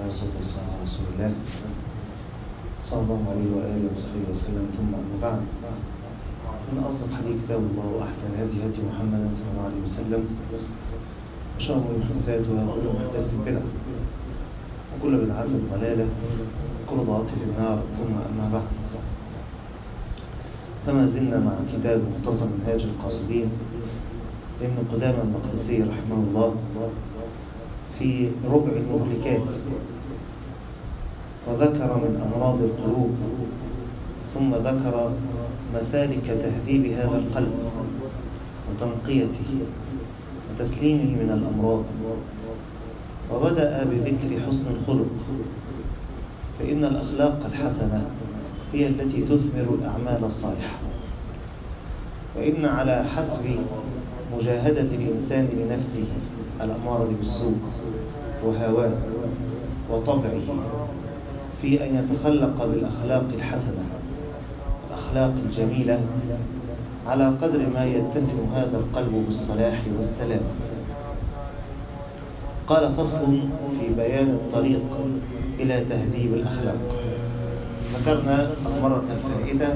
والصلاة والسلام على رسول الله صلى الله عليه وآله وصحبه وسلم ثم أما بعد من أصدق حديث كتاب الله وأحسن هدي هدي محمد صلى الله عليه وسلم وشر محدثاتها وكل محدث بدعة وكل بدعة ضلالة وكل ضلالة في النار ثم أما بعد فما زلنا مع كتاب مختصر منهاج القاصدين لابن قدامة المقدسي رحمه الله في ربع المهلكات وذكر من أمراض القلوب ثم ذكر مسالك تهذيب هذا القلب وتنقيته وتسليمه من الأمراض وبدأ بذكر حسن الخلق فإن الأخلاق الحسنة هي التي تثمر الأعمال الصالحة وإن على حسب مجاهدة الإنسان لنفسه الأمارة بالسوء وهواه وطبعه في أن يتخلق بالأخلاق الحسنة الأخلاق الجميلة على قدر ما يتسم هذا القلب بالصلاح والسلام قال فصل في بيان الطريق إلى تهذيب الأخلاق ذكرنا المرة الفائتة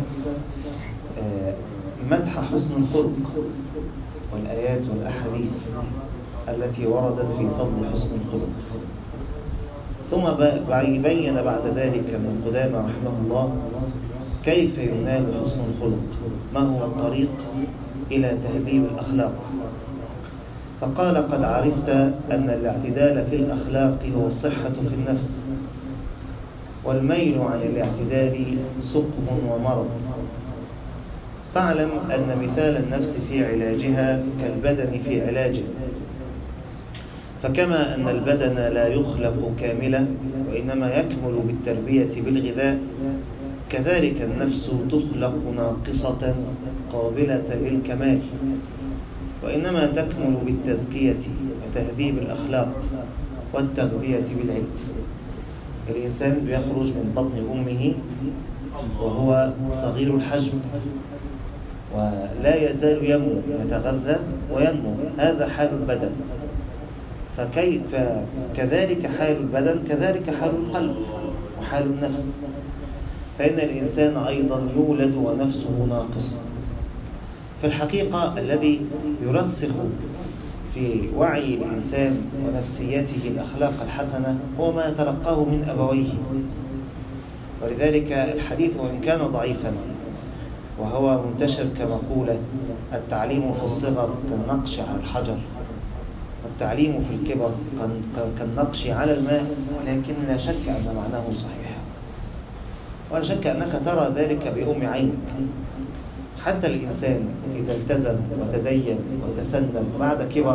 مدح حسن الخلق والآيات والأحاديث التي وردت في فضل حسن الخلق ثم بين بعد ذلك من قدامى رحمه الله كيف ينال حسن الخلق ما هو الطريق إلى تهذيب الأخلاق فقال قد عرفت أن الاعتدال في الأخلاق هو الصحة في النفس والميل عن الاعتدال سقم ومرض فاعلم أن مثال النفس في علاجها كالبدن في علاجه فكما أن البدن لا يخلق كاملا وإنما يكمل بالتربية بالغذاء كذلك النفس تخلق ناقصة قابلة للكمال وإنما تكمل بالتزكية وتهذيب الأخلاق والتغذية بالعلم الإنسان بيخرج من بطن أمه وهو صغير الحجم ولا يزال ينمو يتغذى وينمو هذا حال البدن فكيف كذلك حال البدن كذلك حال القلب وحال النفس فإن الإنسان أيضا يولد ونفسه ناقصة في الحقيقة الذي يرسخ في وعي الإنسان ونفسيته الأخلاق الحسنة هو ما يتلقاه من أبويه ولذلك الحديث وإن كان ضعيفا وهو منتشر كمقولة التعليم في الصغر كالنقش على الحجر والتعليم في الكبر كالنقش على الماء ولكن لا شك أن معناه صحيح ولا شك أنك ترى ذلك بأم عينك حتى الإنسان إذا التزم وتدين وتسنن بعد كبر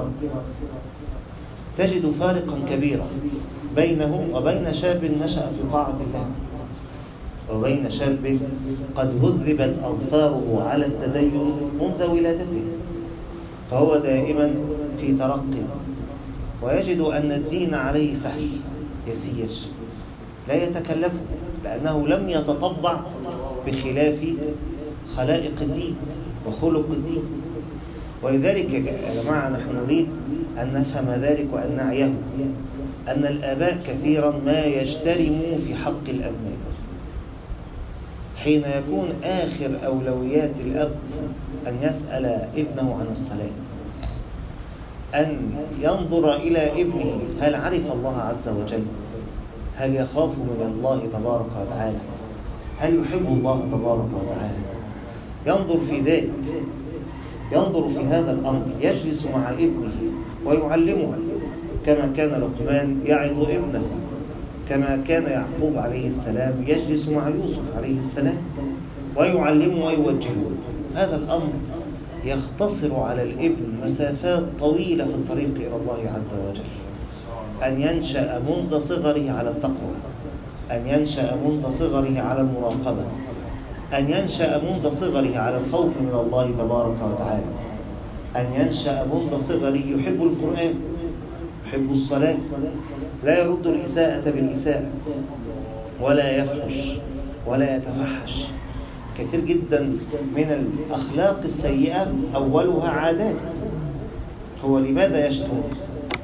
تجد فارقا كبيرا بينه وبين شاب نشأ في طاعة الله وبين شاب قد هذبت أظفاره على التدين منذ ولادته فهو دائما في ترقي ويجد أن الدين عليه سهل يسير لا يتكلفه لأنه لم يتطبع بخلاف خلائق الدين وخلق الدين ولذلك يا جماعة نحن نريد أن نفهم ذلك وأن نعيه أن الآباء كثيرا ما يجترموا في حق الأبناء حين يكون آخر أولويات الأب أن يسأل ابنه عن الصلاة أن ينظر إلى ابنه هل عرف الله عز وجل هل يخاف من الله تبارك وتعالى هل يحب الله تبارك وتعالى ينظر في ذلك ينظر في هذا الأمر يجلس مع ابنه ويعلمه كما كان لقمان يعظ ابنه كما كان يعقوب عليه السلام يجلس مع يوسف عليه السلام ويعلمه ويوجهه هذا الأمر يختصر على الابن مسافات طويلة في الطريق إلى الله عز وجل أن ينشأ منذ صغره على التقوى أن ينشأ منذ صغره على المراقبة أن ينشأ منذ صغره على الخوف من الله تبارك وتعالى أن ينشأ منذ صغره يحب القرآن يحب الصلاة لا يرد الإساءة بالإساءة ولا يفحش ولا يتفحش كثير جدا من الأخلاق السيئة أولها عادات هو لماذا يشتم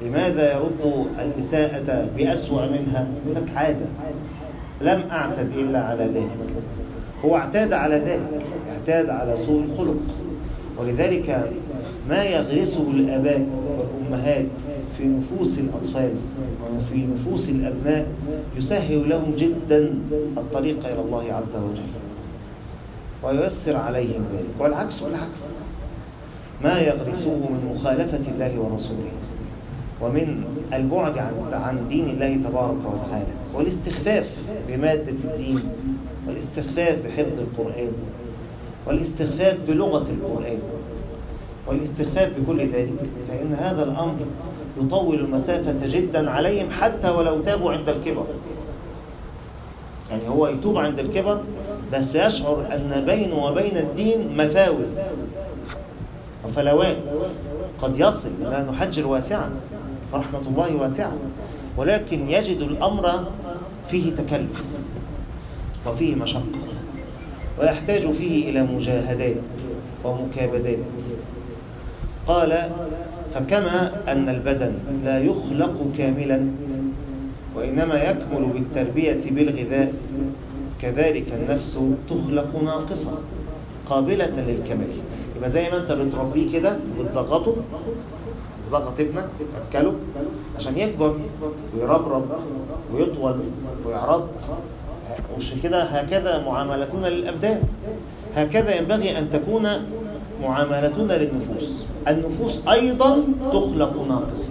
لماذا يرد الإساءة بأسوأ منها؟ يقول لك عادة لم أعتد إلا على ذلك هو اعتاد على ذلك اعتاد على سوء الخلق ولذلك ما يغرسه الآباء والأمهات في نفوس الأطفال وفي نفوس الأبناء يسهل لهم جدا الطريق إلى الله عز وجل وييسر عليهم ذلك والعكس والعكس ما يغرسوه من مخالفة الله ورسوله ومن البعد عن عن دين الله تبارك وتعالى والاستخفاف بمادة الدين والاستخفاف بحفظ القرآن والاستخفاف بلغة القرآن والاستخفاف بكل ذلك فإن هذا الأمر يطول المسافة جدا عليهم حتى ولو تابوا عند الكبر يعني هو يتوب عند الكبر بس يشعر أن بينه وبين الدين مفاوز وفلوات قد يصل لأن نحجر واسعا رحمة الله واسعة ولكن يجد الأمر فيه تكلف وفيه مشقة ويحتاج فيه إلى مجاهدات ومكابدات قال فكما أن البدن لا يخلق كاملا وإنما يكمل بالتربية بالغذاء كذلك النفس تخلق ناقصة قابلة للكمال يبقى زي ما أنت بتربيه كده وتزغطه تزغط ابنك وتأكله عشان يكبر ويربرب ويطول ويعرض مش كده هكذا معاملتنا للأبدان هكذا ينبغي أن تكون معاملتنا للنفوس النفوس أيضا تخلق ناقصة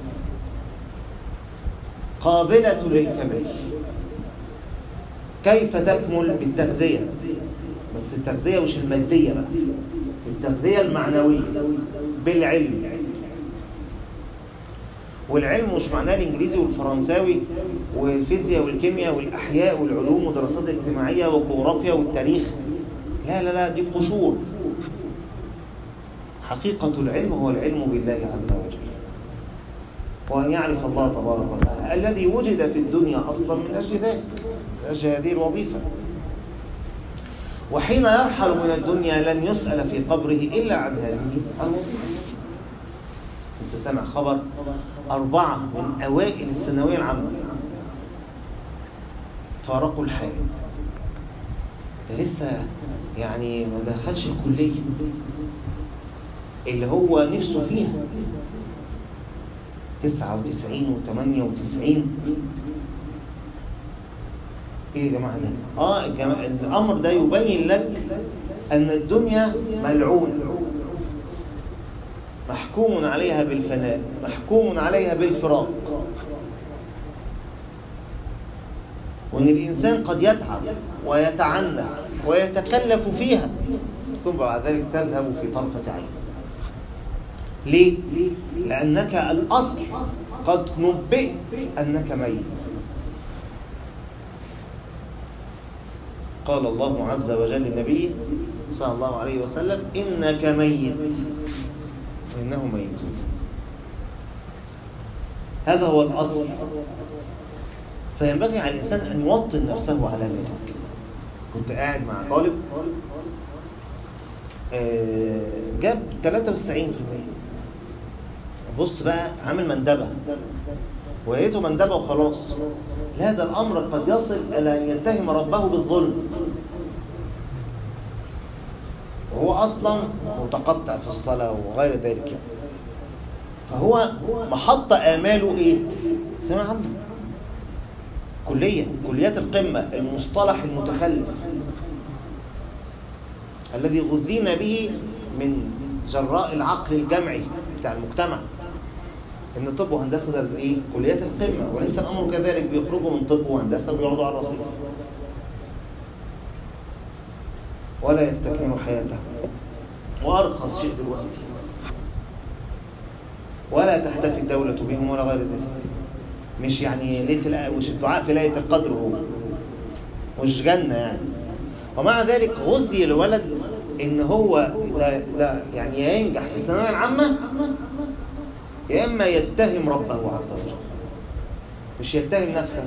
قابلة للكمال كيف تكمل بالتغذية بس التغذية مش المادية بقى التغذية المعنوية بالعلم والعلم مش معناه الانجليزي والفرنساوي والفيزياء والكيمياء والاحياء والعلوم والدراسات الاجتماعيه والجغرافيا والتاريخ لا لا لا دي قشور حقيقة العلم هو العلم بالله عز وجل وأن يعرف الله تبارك وتعالى الذي وجد في الدنيا أصلا من أجل ذلك من أجل هذه الوظيفة وحين يرحل من الدنيا لن يسأل في قبره إلا عن هذه الوظيفة لسه سامع خبر أربعة من أوائل الثانوية العامة فارقوا الحياة ده لسه يعني ما دخلش الكلية اللي هو نفسه فيها تسعة وتسعين وثمانية وتسعين ايه يا جماعة ده؟ اه الجماعة الامر ده يبين لك ان الدنيا ملعونة محكوم عليها بالفناء محكوم عليها بالفراق وان الانسان قد يتعب ويتعنى ويتكلف فيها ثم بعد ذلك تذهب في طرفة عين ليه؟ لأنك الأصل قد نبئت أنك ميت قال الله عز وجل للنبي صلى الله عليه وسلم إنك ميت وإنه ميت هذا هو الأصل فينبغي على الإنسان أن يوطن نفسه على ذلك كنت قاعد مع طالب جاب 93% بص بقى عامل مندبه ويا ريته مندبه وخلاص لا ده الامر قد يصل الى ان يتهم ربه بالظلم وهو اصلا متقطع في الصلاه وغير ذلك يعني فهو محط اماله ايه؟ ثانويه عامه كليه كليات القمه المصطلح المتخلف الذي غذينا به من جراء العقل الجمعي بتاع المجتمع ان طب وهندسه ده ايه كليات القمه وليس الامر كذلك بيخرجوا من طب وهندسه وبيقعدوا على الرصيف ولا يستكملوا حياتهم وارخص شيء دلوقتي ولا تحتفي الدولة بهم ولا غير ذلك مش يعني ليلة مش الدعاء في ليلة القدر هو مش جنة يعني ومع ذلك غزي الولد ان هو لا, لا يعني يا ينجح في الثانويه العامه يا اما يتهم ربه عز وجل مش يتهم نفسه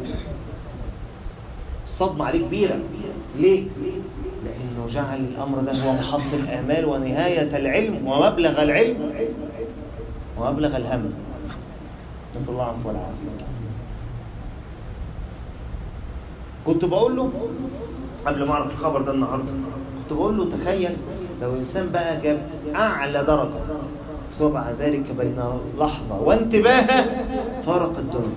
الصدمه عليه كبيره ليه لانه جعل الامر ده هو محط الامال ونهايه العلم ومبلغ العلم ومبلغ الهم نسال الله العفو والعافيه كنت بقول له قبل ما اعرف الخبر ده النهارده كنت بقول له تخيل لو انسان بقى جاب اعلى درجه وبعد ذلك بين لحظه وانتباهه فارق الدنيا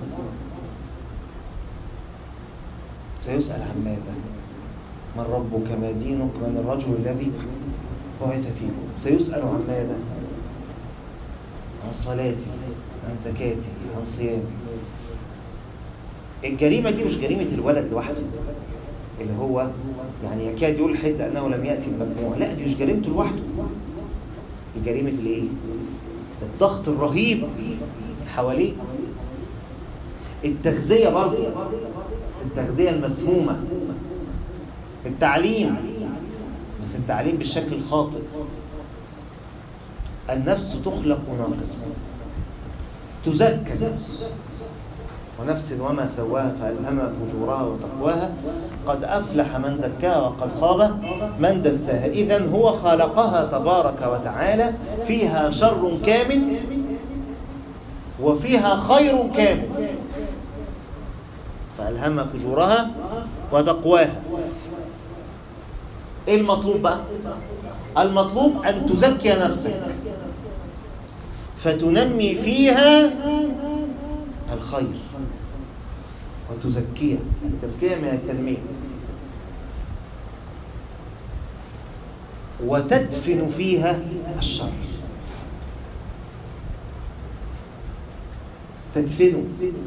سيسال عن ماذا من ربك ما دينك من الرجل الذي بعث فيكم سيسال عن ماذا عن صلاتي عن زكاتي عن صيامي الجريمه دي مش جريمه الولد لوحده اللي هو يعني يكاد يلحد انه لم ياتي الممنوع لا دي مش جريمته لوحده دي جريمه الايه الضغط الرهيب حواليه التغذيه برضه بس التغذيه المسمومه التعليم بس التعليم بالشكل الخاطئ النفس تخلق ناقصه تزكى النفس ونفس وما سواها فألهمها فجورها وتقواها قد أفلح من زكاها وقد خاب من دساها إذا هو خلقها تبارك وتعالى فيها شر كامل وفيها خير كامل فألهمها فجورها وتقواها إيه المطلوب بقى؟ المطلوب أن تزكي نفسك فتنمي فيها الخير وتزكيها التزكية من التنمية وتدفن فيها الشر تدفنه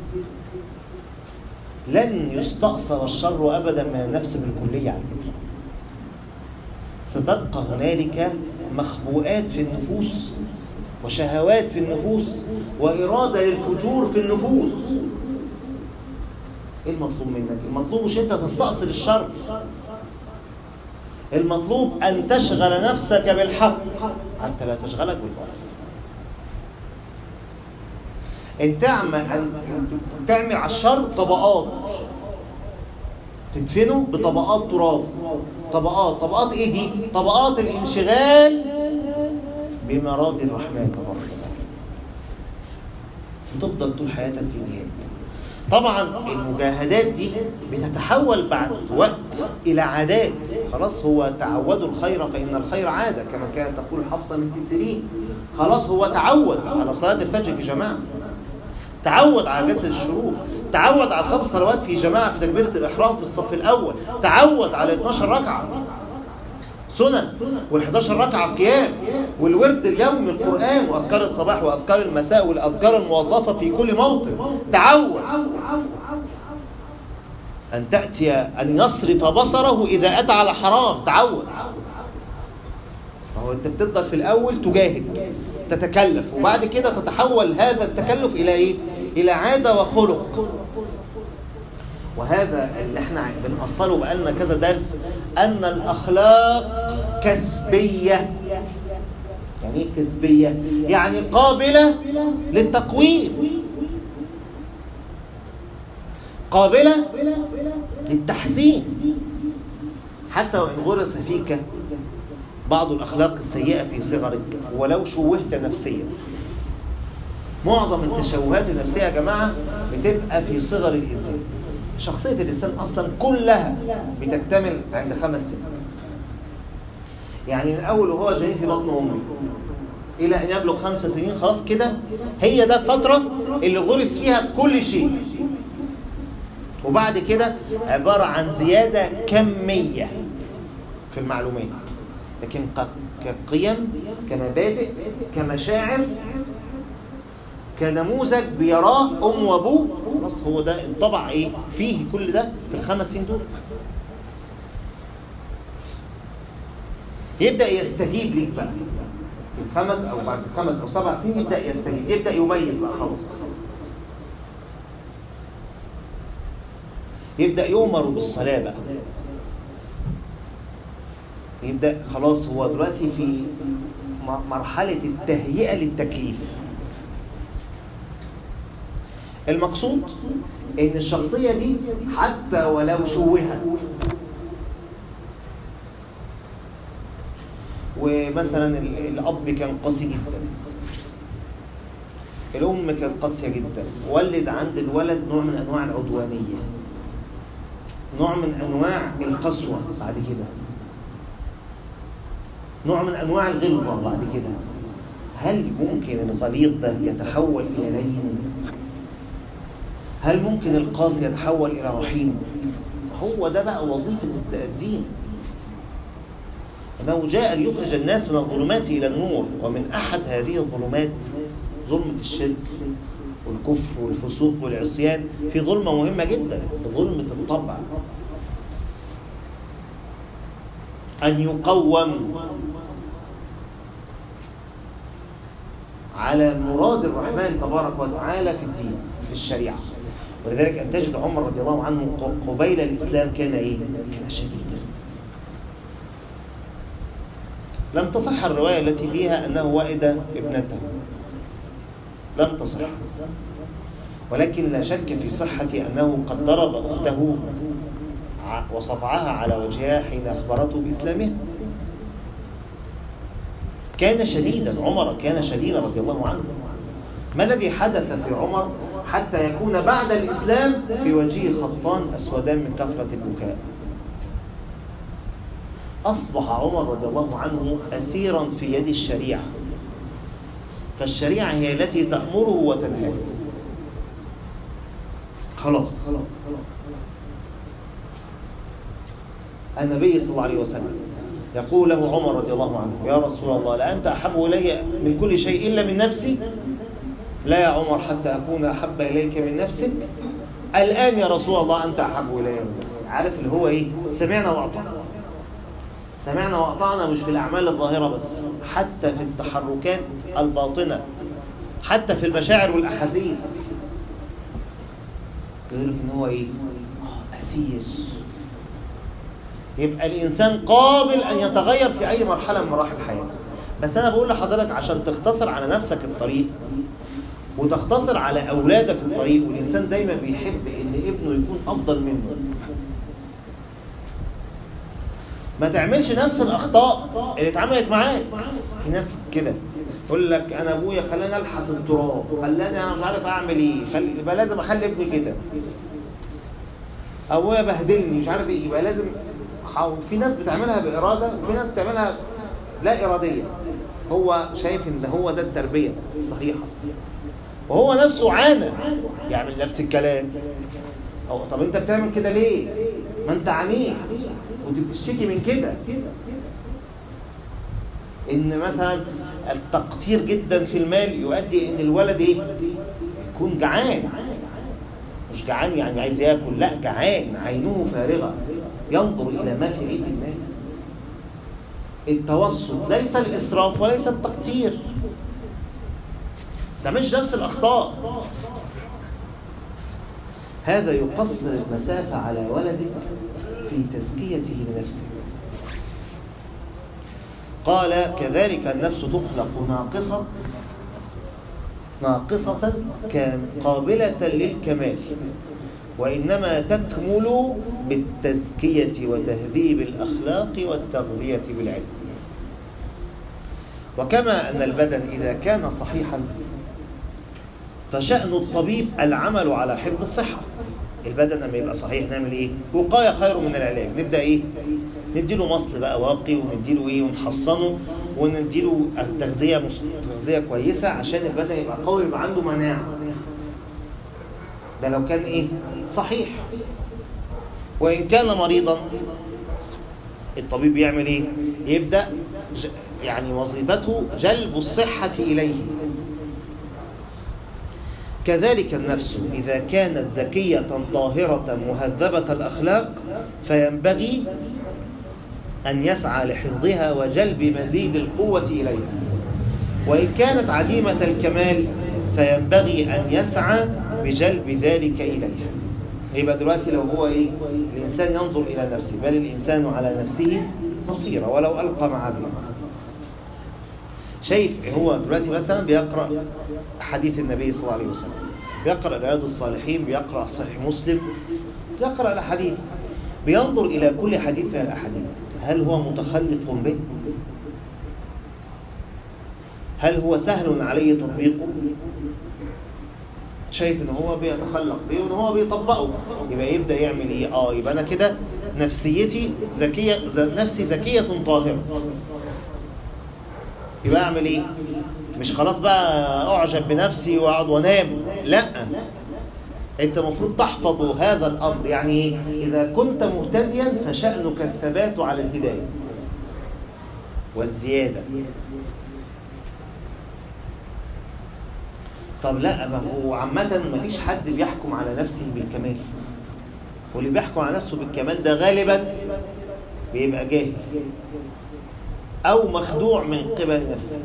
لن يستأصل الشر أبدا من النفس بالكلية على فكرة ستبقى هنالك مخبوءات في النفوس وشهوات في النفوس وإرادة للفجور في النفوس ايه المطلوب منك المطلوب مش انت تستأصل الشر المطلوب ان تشغل نفسك بالحق حتى لا تشغلك بالباطل ان تعمل ان تعمل على الشر طبقات تدفنه بطبقات تراب طبقات طبقات ايه دي طبقات الانشغال بمراضي الرحمن تبارك وتعالى وتفضل طول حياتك في جهاد طبعا المجاهدات دي بتتحول بعد وقت الى عادات خلاص هو تعودوا الخير فان الخير عاده كما كانت تقول حفصه من سيرين خلاص هو تعود على صلاه الفجر في جماعه تعود على جسد الشروق تعود على الخمس صلوات في جماعه في تكبيره الاحرام في الصف الاول تعود على 12 ركعه سنن وال11 ركعه قيام والورد اليومي القران واذكار الصباح واذكار المساء والاذكار الموظفه في كل موطن تعود ان تاتي ان يصرف بصره اذا اتى على حرام تعود هو انت بتفضل في الاول تجاهد تتكلف وبعد كده تتحول هذا التكلف الى ايه الى عاده وخلق وهذا اللي احنا بنأصله بقالنا كذا درس أن الأخلاق كسبية يعني ايه كسبية؟ يعني قابلة للتقويم قابلة للتحسين حتى وإن غرس فيك بعض الأخلاق السيئة في صغرك ولو شوهت نفسيا معظم التشوهات النفسية يا جماعة بتبقى في صغر الإنسان شخصية الإنسان أصلا كلها بتكتمل عند خمس سنين يعني من أول وهو جاي في بطن أمه إلى أن يبلغ خمس سنين خلاص كده هي ده الفترة اللي غرس فيها كل شيء وبعد كده عبارة عن زيادة كمية في المعلومات لكن كقيم كمبادئ كمشاعر كنموذج بيراه ام وابوه خلاص هو ده انطبع ايه فيه كل ده في الخمس سنين دول يبدا يستجيب ليك بقى في الخمس او بعد خمس او سبع سنين يبدا يستجيب يبدا يميز بقى خلاص يبدا يؤمر بالصلاه بقى يبدا خلاص هو دلوقتي في مرحله التهيئه للتكليف المقصود ان الشخصيه دي حتى ولو شوهت ومثلا الاب كان قاسي جدا الأم كانت قاسية جدا ولد عند الولد نوع من أنواع العدوانية نوع من أنواع القسوة بعد كده نوع من أنواع الغلظة بعد كده هل ممكن الغليظ ده يتحول إلى لين؟ هل ممكن القاسي يتحول إلى رحيم؟ هو ده بقى وظيفة الدين أنه جاء ليخرج الناس من الظلمات إلى النور ومن أحد هذه الظلمات ظلمة الشرك والكفر والفسوق والعصيان في ظلمة مهمة جدا ظلمة الطبع أن يقوم على مراد الرحمن تبارك وتعالى في الدين في الشريعة ولذلك أن تجد عمر رضي الله عنه قبيل الإسلام كان إيه؟ كان شديدا لم تصح الرواية التي فيها أنه وائد ابنته لم تصح ولكن لا شك في صحة أنه قد ضرب أخته وصفعها على وجهها حين أخبرته بإسلامها كان شديدا عمر كان شديدا رضي الله عنه ما الذي حدث في عمر حتى يكون بعد الإسلام في وجهه خطان أسودان من كثرة البكاء أصبح عمر رضي الله عنه أسيرا في يد الشريعة فالشريعة هي التي تأمره وتنهاه خلاص النبي صلى الله عليه وسلم يقول له عمر رضي الله عنه يا رسول الله لأنت أحب إلي من كل شيء إلا من نفسي لا يا عمر حتى أكون أحب إليك من نفسك الآن يا رسول الله أنت أحب إلي من نفسي عارف اللي هو إيه سمعنا وأطعنا سمعنا وأطعنا مش في الأعمال الظاهرة بس حتى في التحركات الباطنة حتى في المشاعر والأحاسيس يقول لك إن هو إيه أسير يبقى الإنسان قابل أن يتغير في أي مرحلة من مراحل حياته بس أنا بقول لحضرتك عشان تختصر على نفسك الطريق وتختصر على أولادك الطريق والإنسان دايما بيحب إن ابنه يكون أفضل منه ما تعملش نفس الأخطاء اللي اتعملت معاك في ناس كده يقول لك انا ابويا خلاني الحس التراب خلاني انا مش عارف اعمل ايه خلي يبقى لازم اخلي ابني كده ابويا بهدلني مش عارف ايه يبقى لازم في ناس بتعملها بإرادة وفي ناس بتعملها لا إرادية هو شايف إن هو ده التربية الصحيحة وهو نفسه عانى يعمل نفس الكلام أو طب أنت بتعمل كده ليه؟ ما أنت عنيد كنت بتشتكي من كده إن مثلا التقتير جدا في المال يؤدي إن الولد إيه؟ يكون جعان مش جعان يعني عايز ياكل لا جعان عينه فارغه ينظر إلى ما في أيدي الناس التوسط ليس الإسراف وليس التقتير تعملش نفس الأخطاء هذا يقصر المسافة على ولدك في تزكيته لنفسه قال كذلك النفس تخلق ناقصة ناقصة قابلة للكمال وإنما تكمل بالتزكية وتهذيب الأخلاق والتغذية بالعلم وكما أن البدن إذا كان صحيحا فشأن الطبيب العمل على حفظ الصحة البدن لما يبقى صحيح نعمل ايه؟ وقاية خير من العلاج نبدأ ايه؟ نديله مصل بقى واقي ونديله ايه ونحصنه ونديله تغذية تغذية كويسة عشان البدن يبقى قوي يبقى عنده مناعة ده لو كان ايه صحيح وان كان مريضا الطبيب يعمل ايه يبدا يعني وظيفته جلب الصحه اليه كذلك النفس اذا كانت زكيه طاهره مهذبه الاخلاق فينبغي ان يسعى لحفظها وجلب مزيد القوه اليها وان كانت عديمه الكمال فينبغي ان يسعى بجلب ذلك إليه يبقى دلوقتي لو هو إيه الإنسان ينظر إلى نفسه بل الإنسان على نفسه بصيرة ولو ألقى معاذيره شايف هو دلوقتي مثلا بيقرأ حديث النبي صلى الله عليه وسلم بيقرأ رياض الصالحين بيقرأ صحيح مسلم بيقرأ الأحاديث بينظر إلى كل حديث من الأحاديث هل هو متخلق به هل هو سهل عليه تطبيقه شايف ان هو بيتخلق بيه وان هو بيطبقه يبقى يبدا يعمل ايه اه يبقى انا كده نفسيتي ذكيه نفسي ذكيه طاهره يبقى اعمل ايه مش خلاص بقى اعجب بنفسي واقعد وانام لا انت المفروض تحفظ هذا الامر يعني اذا كنت مهتديا فشانك الثبات على الهدايه والزياده طب لا ما هو عامة ما فيش حد بيحكم على نفسه بالكمال واللي بيحكم على نفسه بالكمال ده غالبا بيبقى جاهل أو مخدوع من قبل نفسه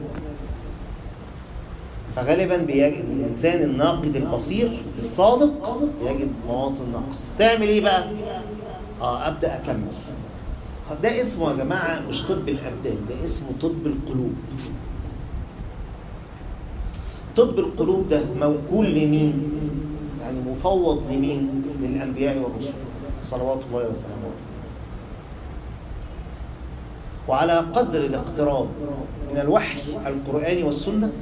فغالبا بيجد الإنسان الناقد البصير الصادق يجد مواطن نقص تعمل إيه بقى؟ آه أبدأ أكمل ده اسمه يا جماعة مش طب الأبدان ده اسمه طب القلوب طب القلوب ده موكول لمين؟ يعني مفوض لمين؟ للأنبياء والرسل صلوات الله وسلامه وعلى قدر الاقتراب من الوحي القرآني والسنة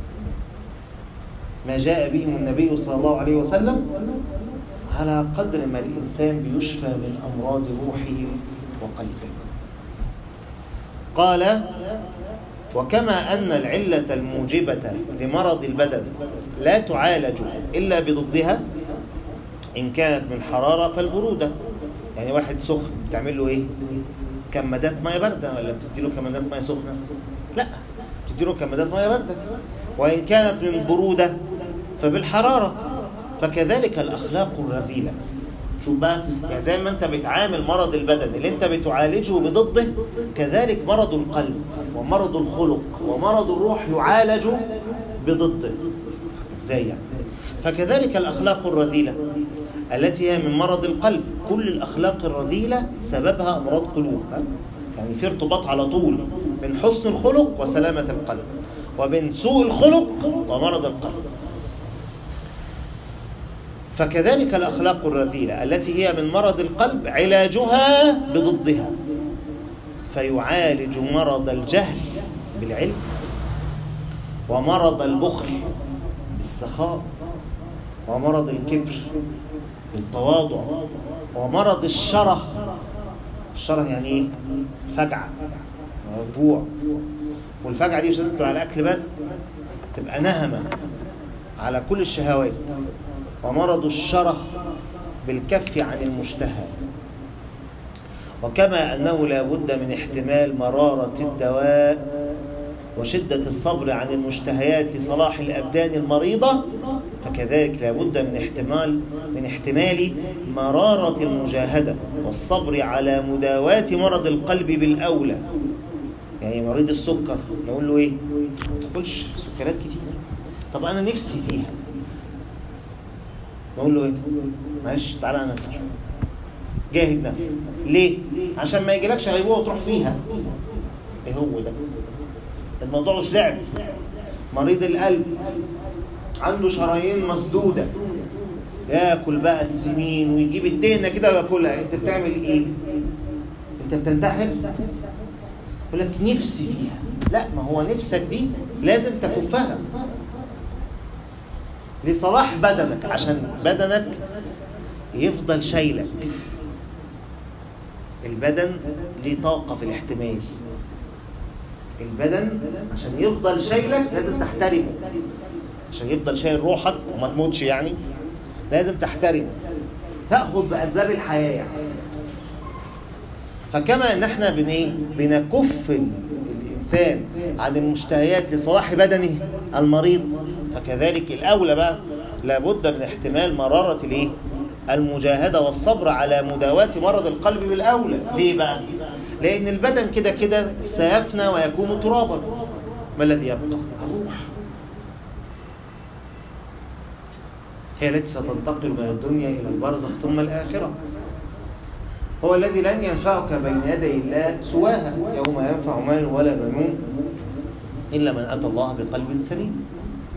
ما جاء به النبي صلى الله عليه وسلم على قدر ما الإنسان بيشفى من أمراض روحه وقلبه قال وكما أن العلة الموجبة لمرض البدن لا تعالج إلا بضدها إن كانت من حرارة فالبرودة يعني واحد سخن بتعمل له إيه؟ كمادات مية باردة ولا بتدي له كمادات مية سخنة؟ لا بتدي له كمادات مية باردة وإن كانت من برودة فبالحرارة فكذلك الأخلاق الرذيلة شوف بقى يعني زي ما انت بتعامل مرض البدن اللي انت بتعالجه بضده كذلك مرض القلب ومرض الخلق ومرض الروح يعالج بضده ازاي يعني فكذلك الاخلاق الرذيله التي هي من مرض القلب كل الاخلاق الرذيله سببها امراض قلوب يعني في ارتباط على طول بين حسن الخلق وسلامه القلب وبين سوء الخلق ومرض القلب فكذلك الأخلاق الرذيلة التي هي من مرض القلب علاجها بضدها فيعالج مرض الجهل بالعلم ومرض البخل بالسخاء ومرض الكبر بالتواضع ومرض الشره الشره يعني ايه فجعه جوع والفجعه دي مش لازم تبقى على الاكل بس تبقى نهمه على كل الشهوات ومرض الشره بالكف عن المشتهى وكما أنه لا بد من احتمال مرارة الدواء وشدة الصبر عن المشتهيات لصلاح الأبدان المريضة فكذلك لا بد من احتمال من احتمال مرارة المجاهدة والصبر على مداواة مرض القلب بالأولى يعني مريض السكر نقول له ايه؟ ما تاكلش سكريات كتير طب انا نفسي فيها نقول له ايه؟ معلش تعالى على نفسك جاهد نفسك ليه؟ عشان ما يجيلكش غيبوبه وتروح فيها ايه هو ده؟ الموضوع مش لعب مريض القلب عنده شرايين مسدوده ياكل بقى السمين ويجيب الدهنه كده وياكلها انت بتعمل ايه؟ انت بتنتحر؟ يقول لك نفسي فيها لا ما هو نفسك دي لازم تكفها لصلاح بدنك عشان بدنك يفضل شايلك البدن ليه طاقة في الاحتمال البدن عشان يفضل شايلك لازم تحترمه عشان يفضل شايل روحك وما تموتش يعني لازم تحترمه تاخذ باسباب الحياه يعني فكما ان احنا بن ايه بنكف الانسان عن المشتهيات لصلاح بدنه المريض فكذلك الاولى بقى لابد من احتمال مراره الايه المجاهده والصبر على مداواه مرض القلب بالاولى ليه بقى لان البدن كده كده سيفنى ويكون ترابا ما الذي يبقى الروح هي التي ستنتقل من الدنيا الى البرزخ ثم الاخره هو الذي لن ينفعك بين يدي الله سواها يوم ينفع مال ولا بنون إلا من أتى الله بقلب سليم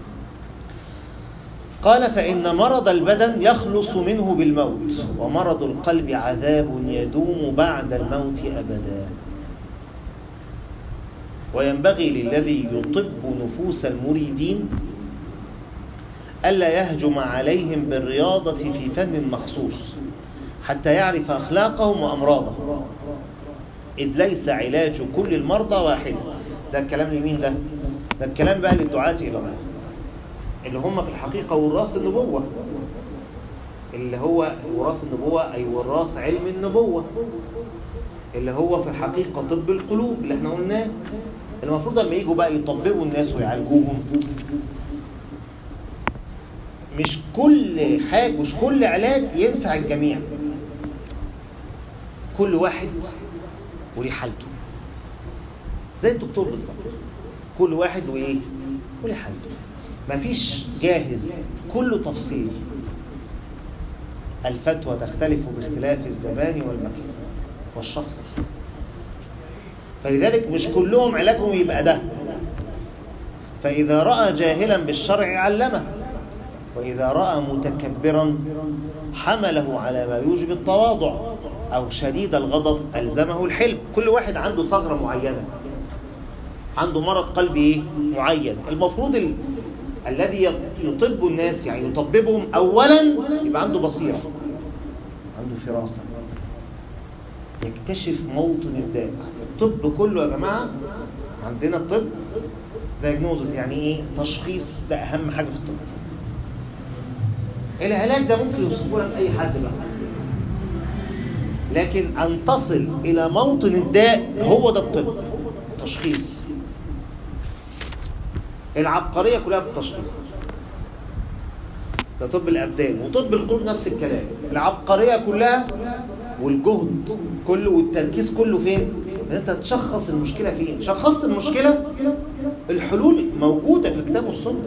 قال فإن مرض البدن يخلص منه بالموت ومرض القلب عذاب يدوم بعد الموت أبدا وينبغي للذي يطب نفوس المريدين ألا يهجم عليهم بالرياضة في فن مخصوص حتى يعرف أخلاقهم وأمراضهم إذ ليس علاج كل المرضى واحدا ده الكلام لمين ده؟ ده الكلام بقى للدعاة إلى الله اللي هم في الحقيقة وراث النبوة اللي هو وراث النبوة أي وراث علم النبوة اللي هو في الحقيقة طب القلوب اللي احنا قلناه المفروض لما يجوا بقى يطببوا الناس ويعالجوهم مش كل حاجة مش كل علاج ينفع الجميع كل واحد وليه حالته زي الدكتور بالظبط كل واحد وايه وليه حالته مفيش جاهز كله تفصيل الفتوى تختلف باختلاف الزمان والمكان والشخص فلذلك مش كلهم علاجهم يبقى ده فإذا رأى جاهلا بالشرع علمه وإذا رأى متكبرا حمله على ما يوجب التواضع أو شديد الغضب ألزمه الحلم كل واحد عنده ثغرة معينة عنده مرض قلبي إيه؟ معين المفروض ال... الذي يطب الناس يعني يطببهم أولا يبقى عنده بصيرة عنده فراسة يكتشف موطن الداء الطب كله يا جماعة عندنا الطب دايجنوزز يعني ايه تشخيص ده اهم حاجه في الطب العلاج ده ممكن يوصفه لك اي حد بقى لكن ان تصل الى موطن الداء هو ده الطب تشخيص العبقريه كلها في التشخيص ده طب الابدان وطب القلوب نفس الكلام العبقريه كلها والجهد كله والتركيز كله فين ان انت تشخص المشكله فين شخصت المشكله الحلول موجوده في الكتاب والسنه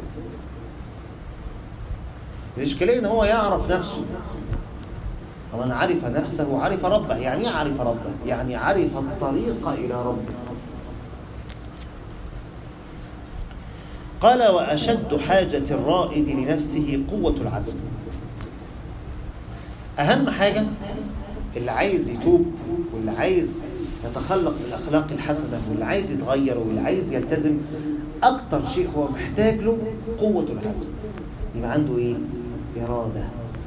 الاشكاليه ان هو يعرف نفسه ومن عرف نفسه عرف ربه يعني ايه عرف ربه يعني عرف الطريق الى ربه قال واشد حاجه الرائد لنفسه قوه العزم اهم حاجه اللي عايز يتوب واللي عايز يتخلق بالاخلاق الحسنه واللي عايز يتغير واللي عايز يلتزم اكتر شيء هو محتاج له قوه العزم يبقى عنده ايه اراده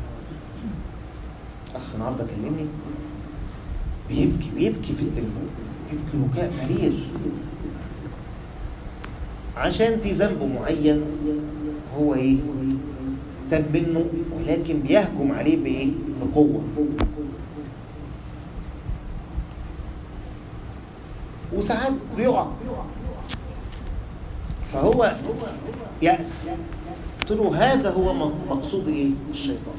اخ النهارده كلمني بيبكي بيبكي في التليفون يبكي بكاء مرير عشان في ذنب معين هو ايه تاب منه ولكن بيهجم عليه بايه بقوه وساعات بيقع فهو يأس قلت له هذا هو مقصود ايه الشيطان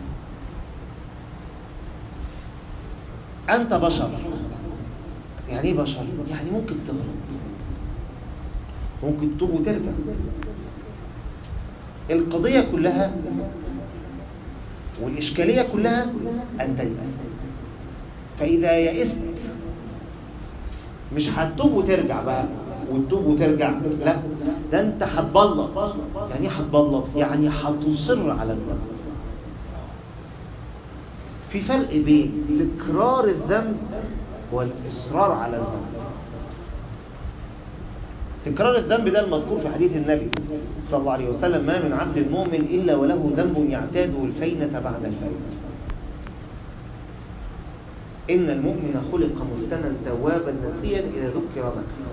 انت بشر يعني ايه بشر يعني ممكن تغلط ممكن تتوب وترجع القضية كلها والإشكالية كلها أن تيأس فإذا يئست مش هتتوب وترجع بقى وتتوب وترجع لا ده انت هتبلط يعني ايه هتبلط يعني هتصر على الذنب في فرق بين تكرار الذنب والاصرار على الذنب تكرار الذنب ده المذكور في حديث النبي صلى الله عليه وسلم ما من عبد مؤمن الا وله ذنب يعتاده الفينه بعد الفينه إن المؤمن خلق مفتنا توابا نسيا إذا ذكر ذكر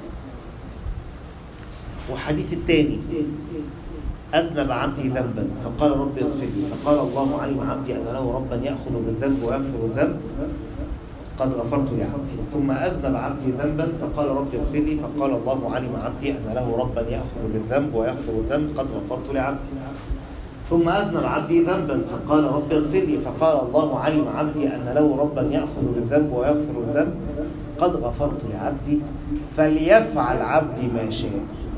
وحديث الثاني أذنب عبدي ذنبا فقال ربي اغفر لي فقال الله علم عبدي أن له ربا يأخذ بالذنب ويغفر الذنب قد غفرت لعبدي ثم أذنب عبدي ذنبا فقال ربي اغفر لي فقال الله علم عبدي أن له ربا يأخذ بالذنب ويغفر الذنب قد غفرت لعبدي ثم أذنب عبدي ذنبا فقال رب اغفر لي فقال الله علم عبدي أن له ربا يأخذ بالذنب ويغفر الذنب قد غفرت لعبدي فليفعل عبدي ما شاء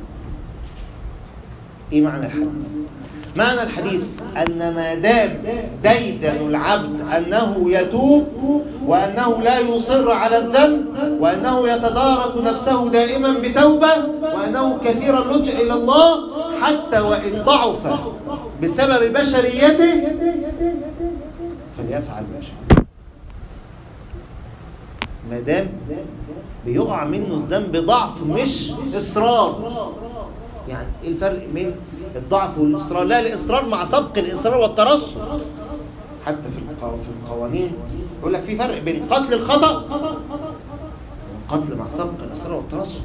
ايه معنى الحديث معنى الحديث ان ما دام ديدن العبد انه يتوب وانه لا يصر على الذنب وانه يتدارك نفسه دائما بتوبه وانه كثير اللجء الى الله حتى وان ضعف بسبب بشريته فليفعل ما شاء ما دام بيقع منه الذنب ضعف مش اصرار يعني ايه الفرق بين الضعف والاصرار لا الاصرار مع سبق الاصرار والترصد حتى في في القوانين يقول لك في فرق بين قتل الخطا والقتل مع سبق الاصرار والترصد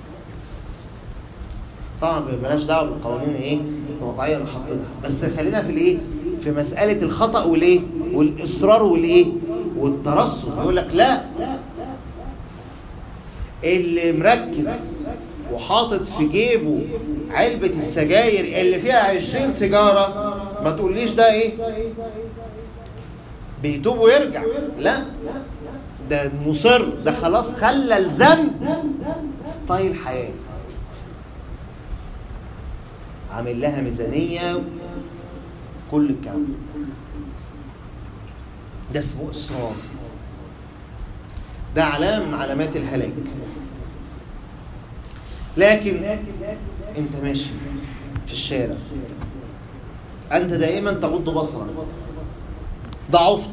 طبعا مالناش دعوه بالقوانين ايه الوضعيه اللي حاطينها بس خلينا في الايه في مساله الخطا والايه والاصرار والايه والترصد يقول لك لا اللي مركز وحاطط في جيبه علبة السجاير اللي فيها عشرين سيجارة ما تقوليش ده ايه بيتوب ويرجع لا ده مصر ده خلاص خلى الذنب ستايل حياة عامل لها ميزانية كل الكلام ده اسمه إصرار ده علامة من علامات الهلاك لكن انت ماشي في الشارع انت دائما تغض بصرك ضعفت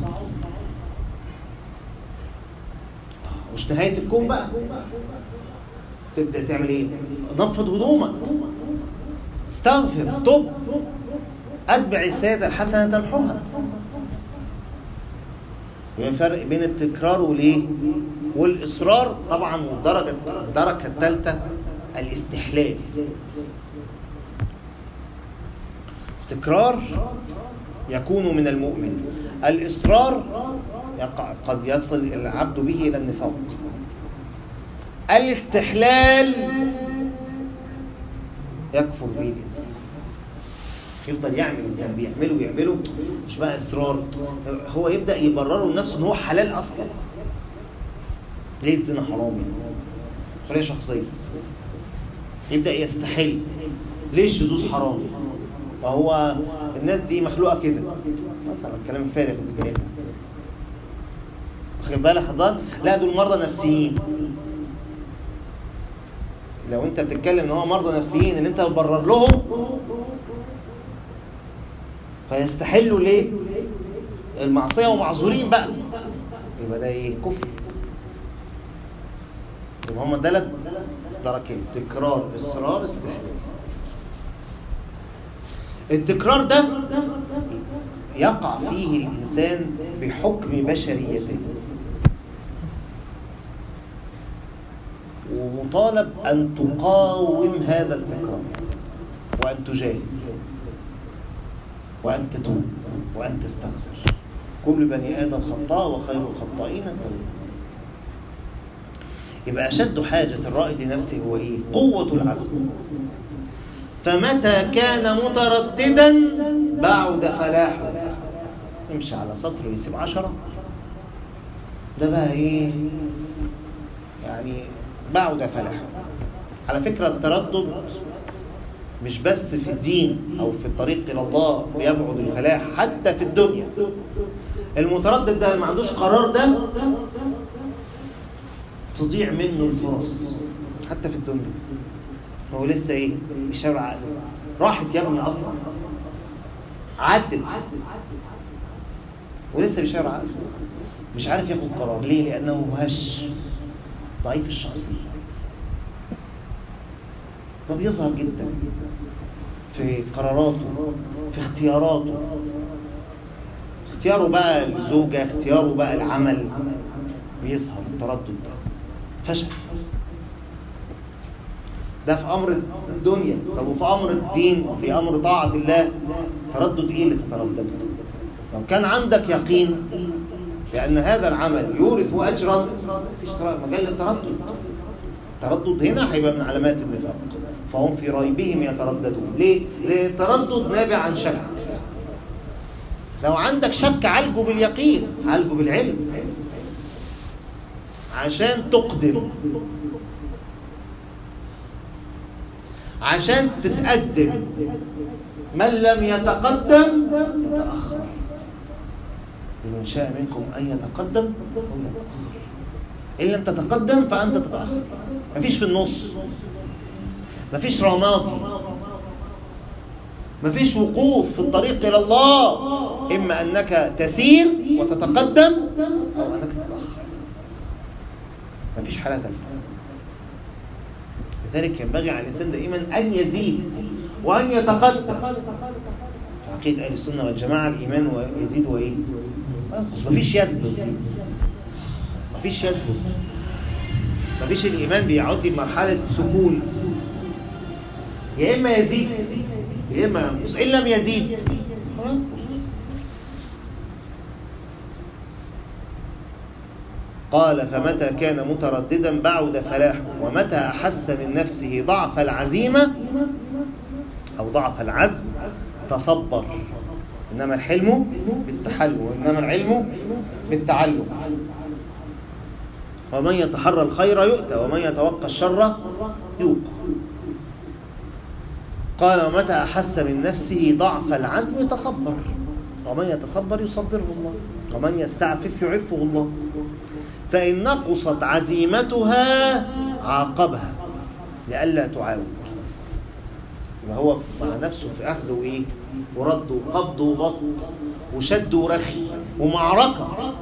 مش نهايه الكون بقى تبدا تعمل ايه نفض هدومك استغفر طب اتبع السيئه الحسنه تمحوها في فرق بين التكرار والايه والاصرار طبعا والدرجه الدرجه الثالثه الاستحلال تكرار يكون من المؤمن الاصرار يقع قد يصل العبد به الى النفاق الاستحلال يكفر به الانسان يفضل يعمل الذنب يعمله ويعمله مش بقى اصرار هو يبدا يبرره لنفسه ان هو حلال اصلا ليه الزنا حرام يعني حريه شخصيه يبدا يستحل ليه الشذوذ حرام وهو الناس دي مخلوقه كده مثلا الكلام الفارغ اللي بيتقال واخد بالك حضرتك لا دول مرضى نفسيين لو انت بتتكلم ان هو مرضى نفسيين ان انت تبرر لهم فيستحلوا ليه المعصيه ومعذورين بقى يبقى ده ايه كفر يبقى هم ثلاث دركين تكرار اصرار استحلال التكرار ده يقع فيه الانسان بحكم بشريته ومطالب ان تقاوم هذا التكرار وان تجاهد وأن تتوب وأن تستغفر كل بني آدم خطاء وخير الخطائين التوبة يبقى أشد حاجة الرائد لنفسه هو إيه؟ قوة العزم فمتى كان مترددا بعد فلاحه امشي على سطر ويسيب عشرة ده بقى إيه؟ يعني بعد فلاحه على فكرة التردد مش بس في الدين او في الطريق الى الله بيبعد الفلاح حتى في الدنيا المتردد ده ما عندوش قرار ده تضيع منه الفرص حتى في الدنيا هو لسه ايه بيشاور عقله راحت يا ابني اصلا عدت ولسه بيشاور عقله مش عارف ياخد قرار ليه لانه هش ضعيف الشخصيه ده بيظهر جدا في قراراته في اختياراته اختياره بقى الزوجة اختياره بقى العمل بيظهر التردد ده فشل ده في امر الدنيا طب وفي امر الدين وفي امر طاعه الله تردد ايه اللي تتردده لو كان عندك يقين بان هذا العمل يورث اجرا مفيش مجال للتردد التردد هنا هيبقى من علامات النفاق فهم في ريبهم يترددون ليه؟ لأن التردد نابع عن شك لو عندك شك عالجه باليقين عالجه بالعلم عشان تقدم عشان تتقدم من لم يتقدم يتأخر لمن شاء منكم أن يتقدم فليتأخر إن لم تتقدم فأنت تتأخر مفيش في النص مفيش رمادي مفيش وقوف في الطريق إلى الله إما أنك تسير وتتقدم أو أنك تتأخر مفيش حالة ثالثة لذلك ينبغي على الإنسان دائما أن يزيد وأن يتقدم في عقيدة أهل السنة والجماعة الإيمان يزيد وإيه؟ ينقص مفيش يثبت مفيش يثبت مفيش الإيمان بيعدي بمرحلة سكون يا إما يزيد يا إما ينقص إن لم يزيد ينقص قال فمتى كان مترددا بعد فلاحه ومتى أحس من نفسه ضعف العزيمة أو ضعف العزم تصبر إنما الحلم بالتحلم وإنما العلم بالتعلم ومن يتحرى الخير يؤتى ومن يتوقى الشر يوقى قال ومتى أحس من نفسه ضعف العزم تصبر ومن يتصبر يصبره الله ومن يستعفف يعفه الله فإن نقصت عزيمتها عاقبها لئلا تعاود يبقى هو مع نفسه في أخذ وإيه ورد وقبض وبسط وشد ورخي ومعركة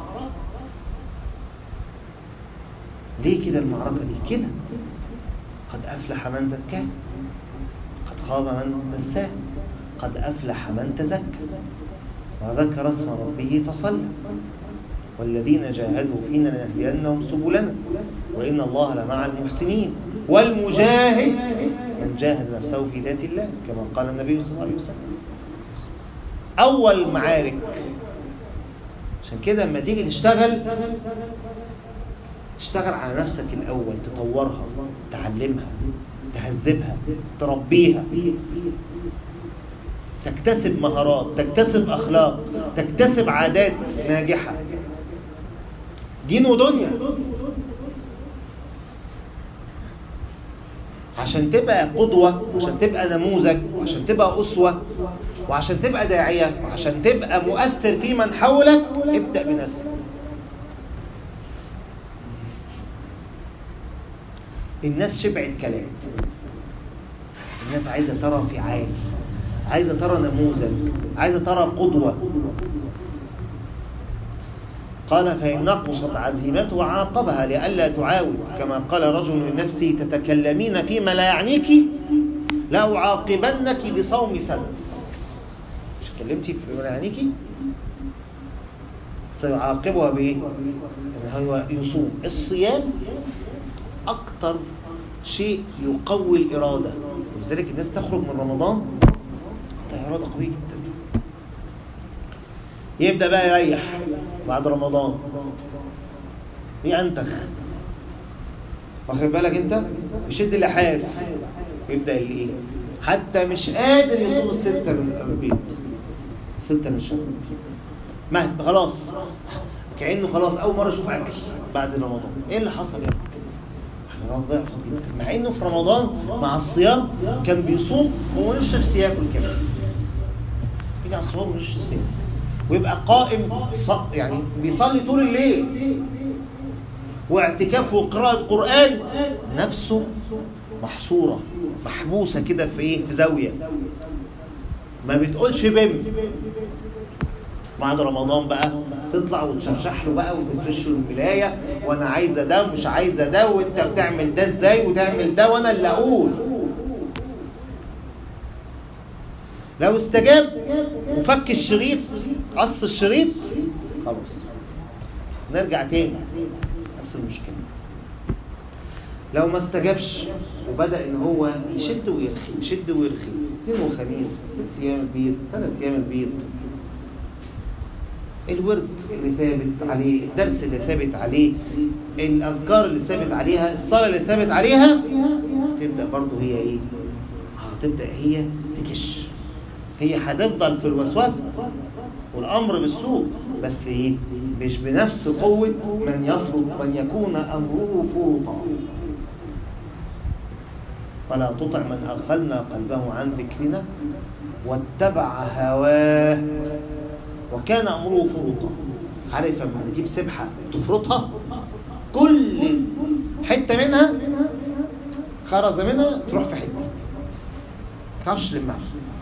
ليه كده المعركة دي كده قد أفلح من زكاه قد خاب من دساه قد أفلح من تزكى وذكر اسم ربه فصلى والذين جاهدوا فينا لنهدينهم سبلنا وإن الله لمع المحسنين والمجاهد من جاهد نفسه في ذات الله كما قال النبي صلى الله عليه وسلم أول معارك عشان كده لما تيجي تشتغل تشتغل على نفسك الأول تطورها تعلمها تهذبها تربيها تكتسب مهارات تكتسب أخلاق تكتسب عادات ناجحة دين ودنيا عشان تبقى قدوة عشان تبقى نموذج عشان تبقى أسوة وعشان تبقى داعية وعشان تبقى مؤثر في من حولك ابدأ بنفسك الناس شبعت كلام الناس عايزة ترى فعال عايزة ترى نموذج عايزة ترى قدوة قال فإن نقصت عزيمته عاقبها لئلا تعاود كما قال رجل من نفسه تتكلمين فيما لا يعنيك لا أعاقبنك بصوم سنة مش اتكلمتي فيما لا يعنيك سيعاقبها بإيه؟ إن هو يصوم الصيام أكتر شيء يقوي الإرادة ولذلك الناس تخرج من رمضان ده إرادة قوية جدا يبدأ بقى يريح بعد رمضان ينتخ واخد بالك انت يشد اللحاف يبدأ الايه حتى مش قادر يصوم الستة من البيت ستة من شهر ما خلاص كأنه خلاص أول مرة أشوف أكل بعد رمضان إيه اللي حصل يا رمضان ضعفت جدا مع إنه في رمضان مع الصيام كان بيصوم وهو مش نفسه ياكل كمان يجي على الصوم مش نفسه ويبقى قائم يعني بيصلي طول الليل واعتكاف وقراءة قرآن نفسه محصورة محبوسة كده في ايه في زاوية ما بتقولش بم بعد رمضان بقى تطلع وتشرشح له بقى وتفرش له الملايه وانا عايزه ده ومش عايزه ده وانت بتعمل ده ازاي وتعمل ده وانا اللي اقول لو استجاب وفك الشريط قص الشريط خلاص نرجع تاني نفس المشكله لو ما استجابش وبدا ان هو يشد ويرخي يشد ويرخي اثنين وخميس ست ايام البيض ثلاث ايام البيض الورد اللي ثابت عليه الدرس اللي ثابت عليه الاذكار اللي ثابت عليها الصلاه اللي ثابت عليها تبدا برضه هي ايه اه تبدا هي تكش هي هتفضل في الوسواس والامر بالسوء بس ايه مش بنفس قوه من يفرض من يكون امره فرطا ولا تطع من اغفلنا قلبه عن ذكرنا واتبع هواه وكان امره فرطا عارف لما تجيب سبحه تفرطها كل حته منها خرز منها تروح في حته ما تعرفش تلمها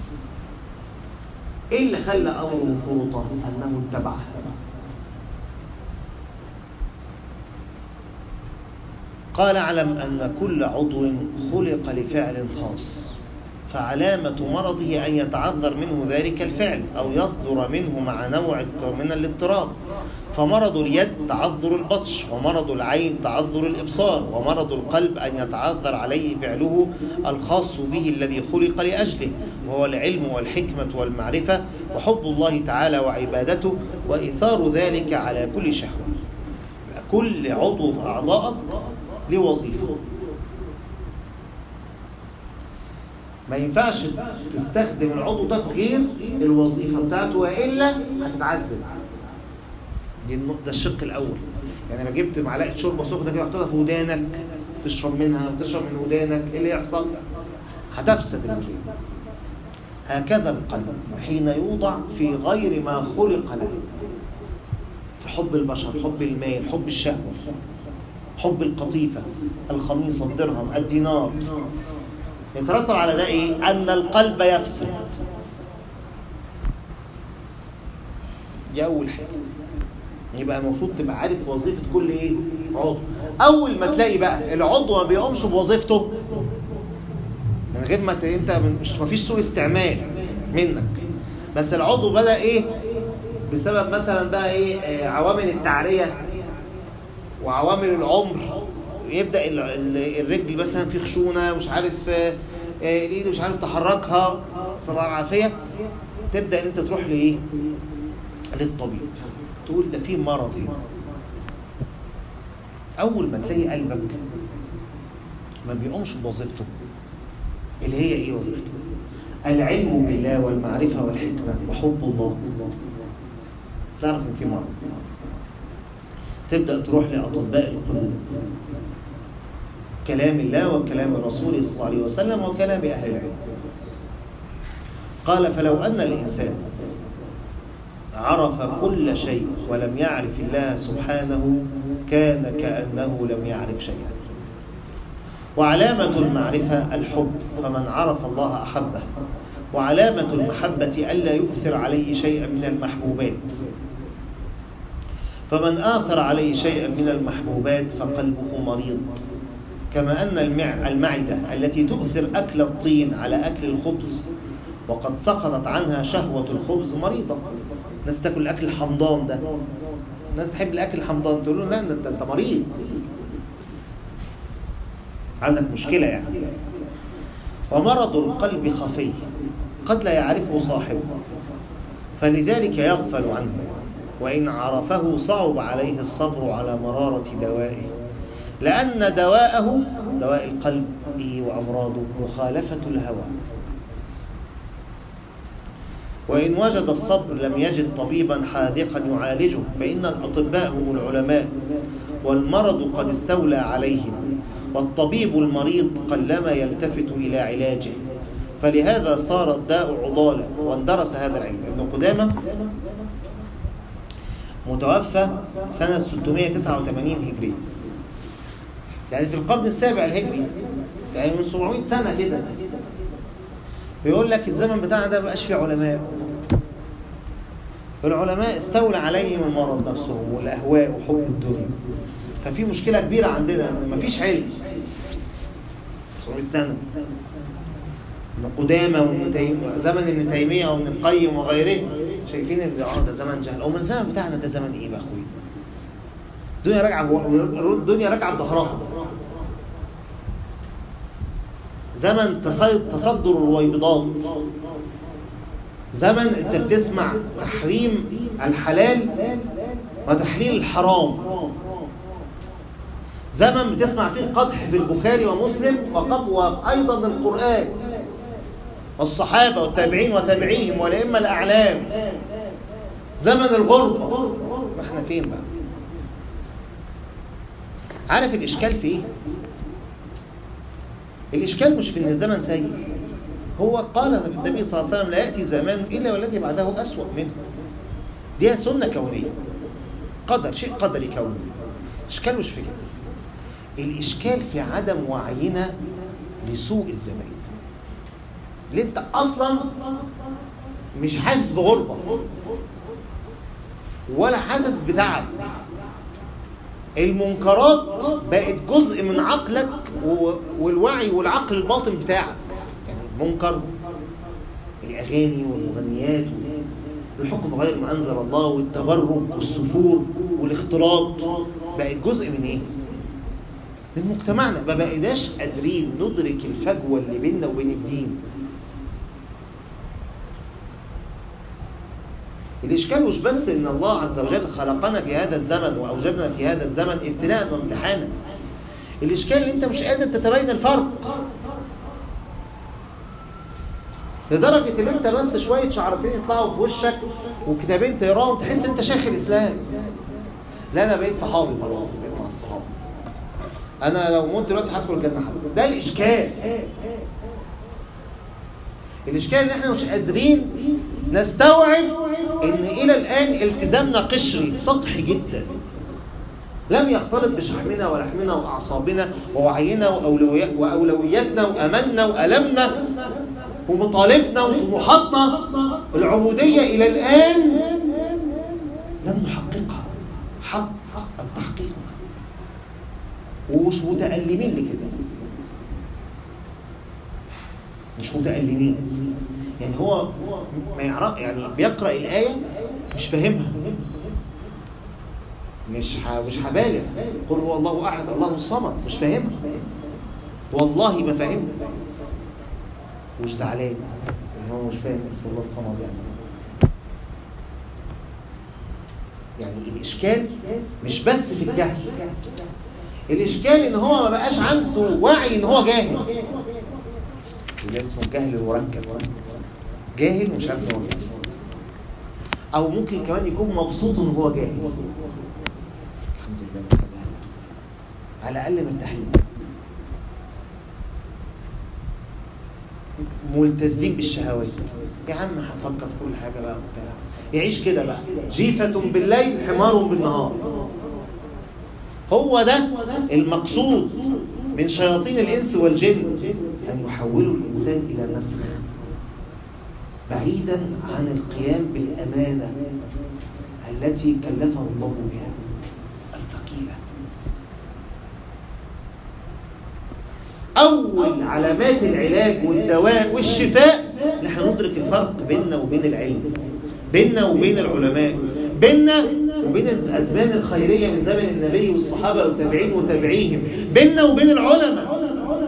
ايه اللي خلى امره فرطا انه اتبع قال اعلم أن كل عضو خلق لفعل خاص فعلامة مرضه أن يتعذر منه ذلك الفعل أو يصدر منه مع نوع من الاضطراب فمرض اليد تعذر البطش ومرض العين تعذر الإبصار ومرض القلب أن يتعذر عليه فعله الخاص به الذي خلق لأجله وهو العلم والحكمة والمعرفة وحب الله تعالى وعبادته وإثار ذلك على كل شهوة كل عضو في أعضائك لوظيفه ما ينفعش تستخدم العضو ده في غير الوظيفة بتاعته وإلا هتتعذب دي النقطة ده الشق الأول يعني لو جبت معلقة شوربة سخنة كده وحطيتها في ودانك تشرب منها وتشرب من ودانك إيه اللي يحصل؟ هتفسد الوجود هكذا القلب حين يوضع في غير ما خلق له في حب البشر حب المال حب الشهوة حب القطيفة الخميصة الدرهم الدينار يترتب على ده ايه ان القلب يفسد دي اول حاجه يبقى المفروض تبقى عارف وظيفه كل ايه عضو اول ما تلاقي بقى العضو ما بيقومش بوظيفته من غير ما انت مش ما فيش سوء استعمال منك بس العضو بدا ايه بسبب مثلا بقى ايه آه، عوامل التعريه وعوامل العمر يبدا الرجل مثلا في خشونه مش عارف آه، آه، الايد مش عارف تحركها صلى الله العافيه تبدا ان انت تروح لايه؟ للطبيب تقول ده في مرض هنا اول ما تلاقي قلبك ما بيقومش بوظيفته اللي هي ايه وظيفته؟ العلم بالله والمعرفه والحكمه وحب الله تعرف ان في مرض تبدا تروح لاطباء القلوب كلام الله وكلام الرسول صلى الله عليه وسلم وكلام أهل العلم قال فلو أن الإنسان عرف كل شيء ولم يعرف الله سبحانه كان كأنه لم يعرف شيئا وعلامة المعرفة الحب فمن عرف الله أحبه وعلامة المحبة ألا يؤثر عليه شيئا من المحبوبات فمن آثر عليه شيئا من المحبوبات فقلبه مريض كما أن المعدة التي تؤثر أكل الطين على أكل الخبز وقد سقطت عنها شهوة الخبز مريضة الناس تاكل الأكل الحمضان ده الناس تحب الأكل الحمضان تقول له لا أنت أنت مريض عندك مشكلة يعني ومرض القلب خفي قد لا يعرفه صاحبه فلذلك يغفل عنه وإن عرفه صعب عليه الصبر على مرارة دوائه لأن دواءه دواء القلب وأمراضه مخالفة الهوى وإن وجد الصبر لم يجد طبيبا حاذقا يعالجه فإن الأطباء هم العلماء والمرض قد استولى عليهم والطبيب المريض قلما يلتفت إلى علاجه فلهذا صار الداء عضالة واندرس هذا العلم ابن قدامة متوفى سنة 689 هجرية يعني في القرن السابع الهجري يعني من 700 سنة كده بيقول لك الزمن بتاعنا ده مبقاش فيه علماء العلماء استولى عليهم المرض نفسهم والاهواء وحب الدنيا ففي مشكله كبيره عندنا ان مفيش علم 700 سنه ابن قدامه وابن تيميه زمن ابن تيميه وابن القيم وغيره شايفين ان اه ده زمن جهل او من الزمن بتاعنا ده زمن ايه بقى اخويا الدنيا راجعه الدنيا راجعه بظهرها زمن تصدر الرويبضات زمن انت بتسمع تحريم الحلال وتحليل الحرام زمن بتسمع فيه قدح في البخاري ومسلم وايضا القران والصحابه والتابعين وتابعيهم والائمه الاعلام زمن الغربه احنا فين بقى عارف الاشكال في ايه الإشكال مش في أن الزمن سيء هو قال النبي صلى الله عليه وسلم لا يأتي زمان إلا والذي بعده أسوأ منه دي سنة كونية قدر شيء قدري كوني الإشكال مش في كده الإشكال في عدم وعينا لسوء الزمان اللي أنت أصلا مش حاسس بغربة ولا حاسس بتعب المنكرات بقت جزء من عقلك والوعي والعقل الباطن بتاعك يعني المنكر الاغاني والمغنيات الحكم غير ما انزل الله والتبرج والسفور والاختلاط بقت جزء من ايه؟ من مجتمعنا ما بقيناش قادرين ندرك الفجوه اللي بيننا وبين الدين الإشكال مش بس إن الله عز وجل خلقنا في هذا الزمن وأوجدنا في هذا الزمن ابتلاء وامتحانا الإشكال إن أنت مش قادر تتبين الفرق لدرجة إن أنت بس شوية شعرتين يطلعوا في وشك وكتابين تقراهم تحس إن أنت شيخ الإسلام لا أنا بقيت صحابي خلاص بقيت مع الصحابة أنا لو مت دلوقتي هدخل الجنة حضرتك ده الإشكال الإشكال إن إحنا مش قادرين نستوعب ان الى الان التزامنا قشري سطحي جدا لم يختلط بشحمنا ولحمنا واعصابنا ووعينا واولوياتنا واملنا والمنا ومطالبنا وطموحاتنا العبوديه الى الان لم نحققها حق التحقيق ومش متألمين لكده مش متألمين يعني هو ما يعرف يعني بيقرأ الآية مش فاهمها مش ح... مش هبالغ قل هو الله أحد الله الصمد مش فاهمها والله ما فاهمها مش زعلان ان هو مش فاهم اسم الله الصمد يعني يعني الإشكال مش بس في الجهل الإشكال إن هو ما بقاش عنده وعي إن هو جاهل ده اسمه الجهل المركب جاهل ومش عارف ان هو جاهل او ممكن كمان يكون مبسوط ان هو جاهل الحمد لله على الاقل مرتاحين ملتزين بالشهوات يا عم هتفكر في كل حاجه بقى وبتاع يعيش كده بقى جيفة بالليل حمار بالنهار هو ده المقصود من شياطين الإنس والجن أن يحولوا الإنسان إلى مسخ بعيدا عن القيام بالأمانة التي كلفه الله بها الثقيلة أول علامات العلاج والدواء والشفاء نحن ندرك الفرق بيننا وبين العلم بيننا وبين العلماء بيننا وبين الأزمان الخيرية من زمن النبي والصحابة والتابعين وتابعيهم بيننا وبين العلماء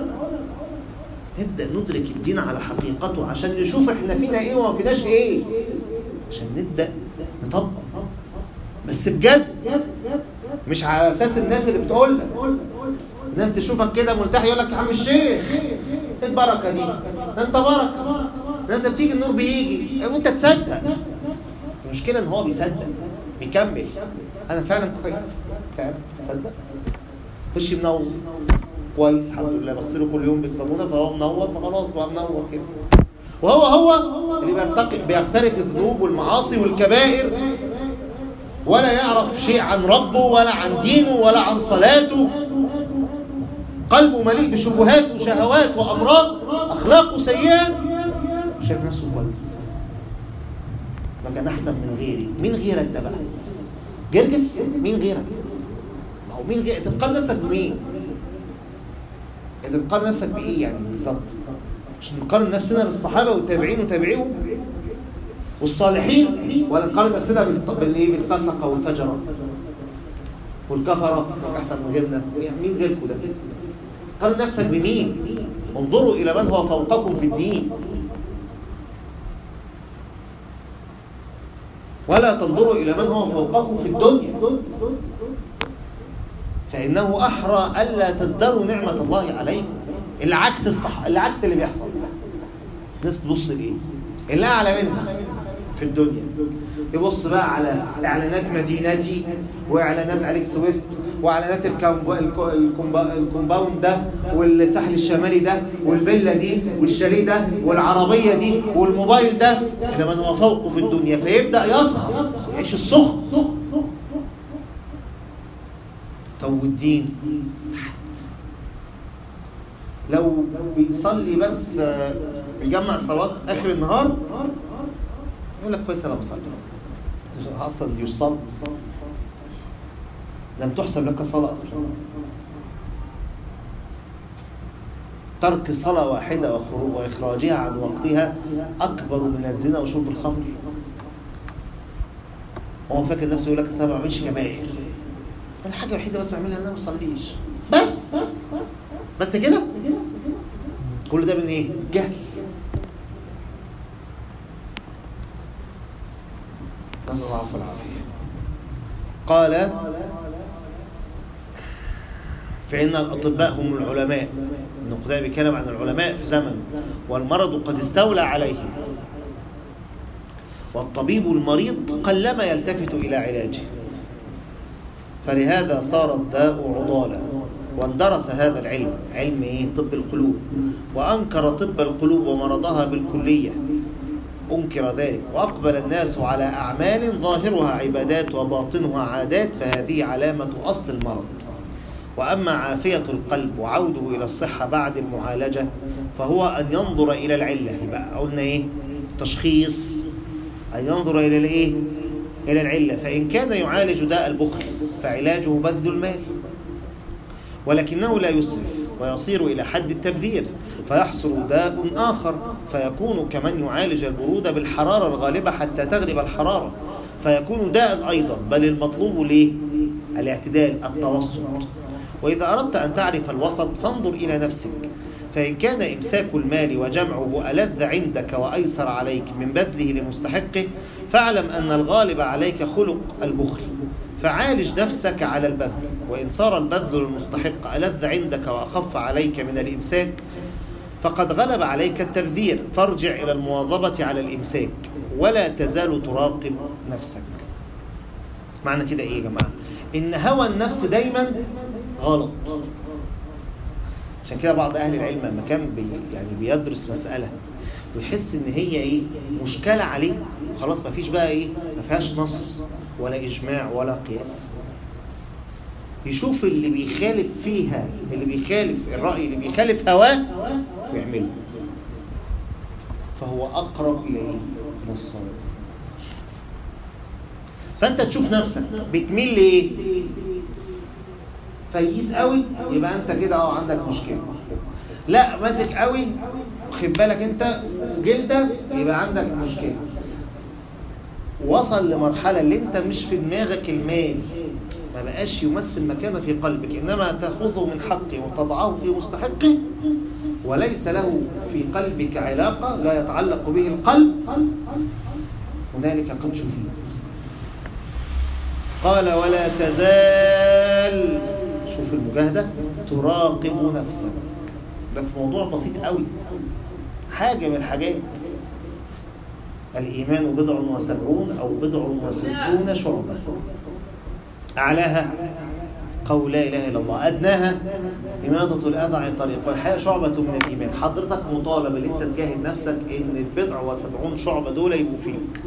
نبدأ ندرك الدين على حقيقته عشان نشوف احنا فينا ايه وما فيناش ايه عشان نبدأ نطبق بس بجد مش على اساس الناس اللي بتقول لك الناس تشوفك كده ملتحي يقول لك يا عم الشيخ ايه البركه دي ده انت بركه ده انت بتيجي النور بيجي وانت تصدق المشكله ان هو بيصدق بيكمل انا فعلا كويس فعلا تصدق خش منور كويس الحمد لله بغسله كل يوم بالصابونه فهو منور فخلاص بقى منور كده وهو هو اللي بيرتقي بيقترف الذنوب والمعاصي والكبائر ولا يعرف شيء عن ربه ولا عن دينه ولا عن صلاته قلبه مليء بشبهات وشهوات وامراض اخلاقه سيئه شايف نفسه كويس ما كان احسن من غيري مين غيرك ده بقى جرجس مين غيرك ما هو مين غيرك انت بتقارن نفسك بمين انت بتقارن نفسك بايه يعني بالظبط مش نقارن نفسنا بالصحابه والتابعين وتابعيهم والصالحين ولا نقارن نفسنا بالايه بالفسقه والفجره والكفره احسن من غيرنا مين غيركم ده قارن نفسك بمين انظروا الى من هو فوقكم في الدين ولا تنظروا الى من هو فوقكم في الدنيا فإنه أحرى ألا تزدروا نعمة الله عليكم العكس الصح العكس اللي بيحصل الناس تبص لإيه؟ اللي أعلى منها في الدنيا يبص بقى على إعلانات مدينتي وإعلانات أليكس ويست وإعلانات الكومباوند ده والساحل الشمالي ده والفيلا دي والشاليه ده والعربية دي والموبايل ده إنما هو فوقه في الدنيا فيبدأ يسخط يعيش السخط طب والدين لو بيصلي بس بيجمع صلوات اخر النهار يقول لك كويس انا بصلي اصلا يصلي لم تحسب لك صلاة أصلا ترك صلاة واحدة وخروج وإخراجها عن وقتها أكبر من الزنا وشرب الخمر هو فاكر نفسه يقول لك أنا ما بعملش كبائر أنا الحاجة الوحيدة بس بعملها إن أنا ما بصليش بس بس كده كل ده من إيه؟ جهل نسأل الله العفو والعافية قال فإن الأطباء هم العلماء ابن قدامة بيتكلم عن العلماء في زمن والمرض قد استولى عليهم والطبيب المريض قلما يلتفت إلى علاجه فلهذا صار الداء عضالا واندرس هذا العلم علم إيه؟ طب القلوب وأنكر طب القلوب ومرضها بالكلية أنكر ذلك وأقبل الناس على أعمال ظاهرها عبادات وباطنها عادات فهذه علامة أصل المرض وأما عافية القلب وعوده إلى الصحة بعد المعالجة فهو أن ينظر إلى العلة يبقى قلنا إيه تشخيص أن ينظر إلى الإيه إلى العلة فإن كان يعالج داء البخل فعلاجه بذل المال ولكنه لا يسرف ويصير إلى حد التبذير فيحصل داء آخر فيكون كمن يعالج البرودة بالحرارة الغالبة حتى تغلب الحرارة فيكون داء أيضا بل المطلوب ليه الاعتدال التوسط وإذا أردت أن تعرف الوسط فانظر إلى نفسك فإن كان إمساك المال وجمعه ألذ عندك وأيسر عليك من بذله لمستحقه فاعلم أن الغالب عليك خلق البخل فعالج نفسك على البذل وإن صار البذل المستحق ألذ عندك وأخف عليك من الإمساك فقد غلب عليك التبذير فارجع إلى المواظبة على الإمساك ولا تزال تراقب نفسك معنى كده إيه يا جماعة إن هوى النفس دايما غلط عشان كده بعض أهل العلم لما كان بي يعني بيدرس مسألة ويحس إن هي إيه مشكلة عليه وخلاص مفيش بقى إيه ما فيهاش نص ولا إجماع ولا قياس يشوف اللي بيخالف فيها اللي بيخالف الرأي اللي بيخالف هواه ويعمله فهو أقرب إلى إيه؟ للصواب فأنت تشوف نفسك بتميل لإيه؟ فييس قوي يبقى أنت كده أه عندك مشكلة لا ماسك قوي خد بالك أنت جلدة يبقى عندك مشكلة وصل لمرحلة اللي أنت مش في دماغك المال ما بقاش يمثل مكانه في قلبك إنما تأخذه من حقه وتضعه في مستحقه وليس له في قلبك علاقة لا يتعلق به القلب هنالك قد شفيت قال ولا تزال شوف المجاهدة تراقب نفسك ده في موضوع بسيط قوي حاجة من الحاجات الإيمان بضع وسبعون أو بضع وستون شعبة أعلاها قول لا إله إلا الله أدناها إماطة الأذى عن طريق والحياة شعبة من الإيمان حضرتك مطالب إن أنت تجاهد نفسك إن البضع وسبعون شعبة دول يبقوا فيك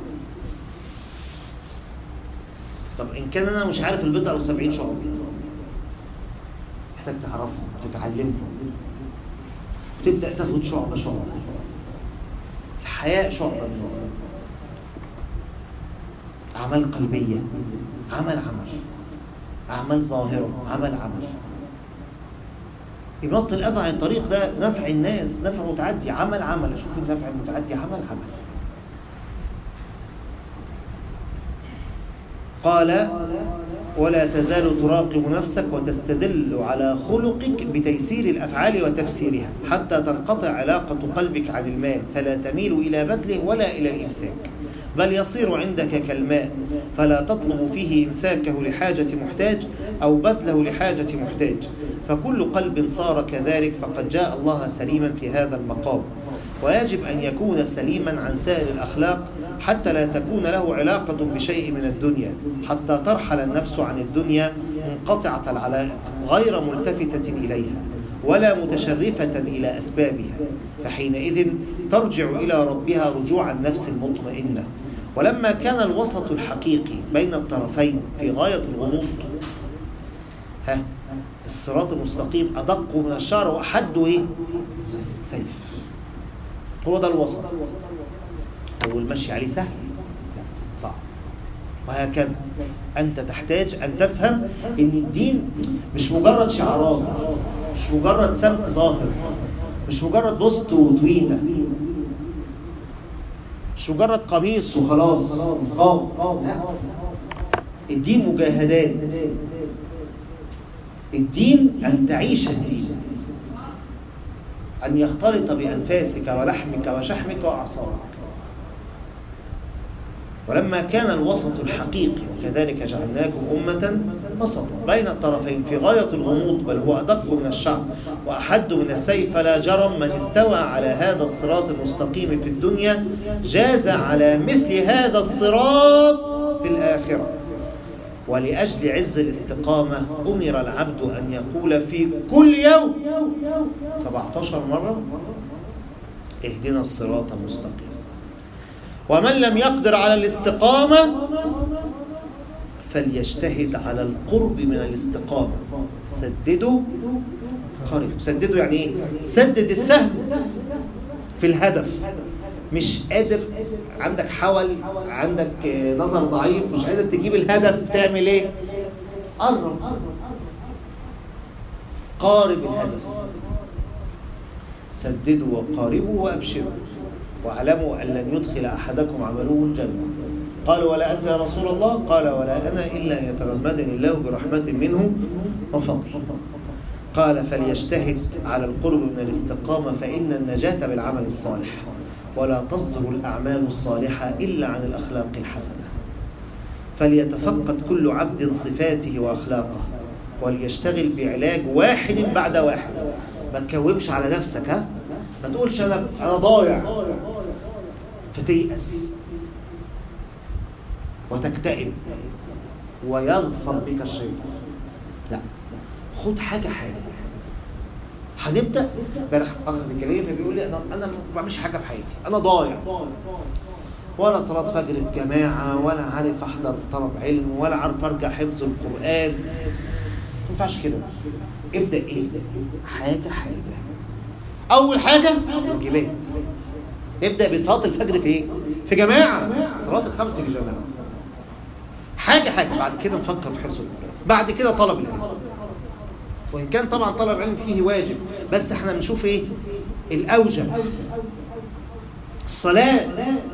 طب إن كان أنا مش عارف البضع وسبعين شعبة محتاج تعرفهم وتتعلمهم وتبدأ تاخد شعبة شعبة الحياء شعبة من أعمال قلبية عمل عمل أعمال ظاهرة عمل عمل إماطة الأذى عن الطريق ده نفع الناس نفع متعدي عمل عمل أشوف النفع المتعدي عمل عمل قال ولا تزال تراقب نفسك وتستدل على خلقك بتيسير الافعال وتفسيرها حتى تنقطع علاقه قلبك عن المال فلا تميل الى بذله ولا الى الامساك بل يصير عندك كالماء فلا تطلب فيه امساكه لحاجه محتاج او بذله لحاجه محتاج فكل قلب صار كذلك فقد جاء الله سليما في هذا المقام ويجب ان يكون سليما عن سائر الاخلاق حتى لا تكون له علاقة بشيء من الدنيا حتى ترحل النفس عن الدنيا منقطعة العلائق غير ملتفتة إليها ولا متشرفة إلى أسبابها فحينئذ ترجع إلى ربها رجوع النفس المطمئنة ولما كان الوسط الحقيقي بين الطرفين في غاية الغموض ها الصراط المستقيم أدق من الشعر وأحد إيه؟ السيف هو ده الوسط هو المشي عليه سهل لا صعب وهكذا أنت تحتاج أن تفهم أن الدين مش مجرد شعارات مش مجرد سمت ظاهر مش مجرد بوست وتويته مش مجرد قميص وخلاص اه لا الدين مجاهدات الدين أن تعيش الدين أن يختلط بأنفاسك ولحمك وشحمك وأعصابك ولما كان الوسط الحقيقي وكذلك جعلناكم أمة وسطا بين الطرفين في غاية الغموض بل هو أدق من الشعب وأحد من السيف فلا جرم من استوى على هذا الصراط المستقيم في الدنيا جاز على مثل هذا الصراط في الآخرة ولأجل عز الاستقامة أمر العبد أن يقول في كل يوم 17 مرة اهدنا الصراط المستقيم ومن لم يقدر على الاستقامة فليجتهد على القرب من الاستقامة سددوا قارب سددوا يعني ايه سدد السهم في الهدف مش قادر عندك حول عندك نظر ضعيف مش قادر تجيب الهدف تعمل ايه قرب قارب الهدف سددوا وقاربوا وابشروا واعلموا ان لن يدخل احدكم عمله الجنه قالوا ولا انت يا رسول الله قال ولا انا الا ان يتغمدني الله برحمه منه وفضل قال فليجتهد على القرب من الاستقامه فان النجاه بالعمل الصالح ولا تصدر الاعمال الصالحه الا عن الاخلاق الحسنه فليتفقد كل عبد صفاته واخلاقه وليشتغل بعلاج واحد بعد واحد ما تكومش على نفسك ها ما تقولش انا انا ضايع فتيأس وتكتئب ويظفر بك الشيطان لا خد حاجه حاجه هنبدا امبارح اخ بيكلمني فبيقول لي انا انا ما بعملش حاجه في حياتي انا ضايع ولا صلاة فجر في جماعة ولا عارف أحضر طلب علم ولا عارف أرجع حفظ القرآن ما ينفعش كده ابدأ إيه؟ حاجة حاجة أول حاجة واجبات ابدأ بصلاة الفجر في إيه؟ في جماعة صلاة الخمس في جماعة حاجة حاجة بعد كده نفكر في حفظ القرآن بعد كده طلب العلم وإن كان طبعا طلب العلم فيه واجب بس احنا بنشوف إيه؟ الأوجب الصلاة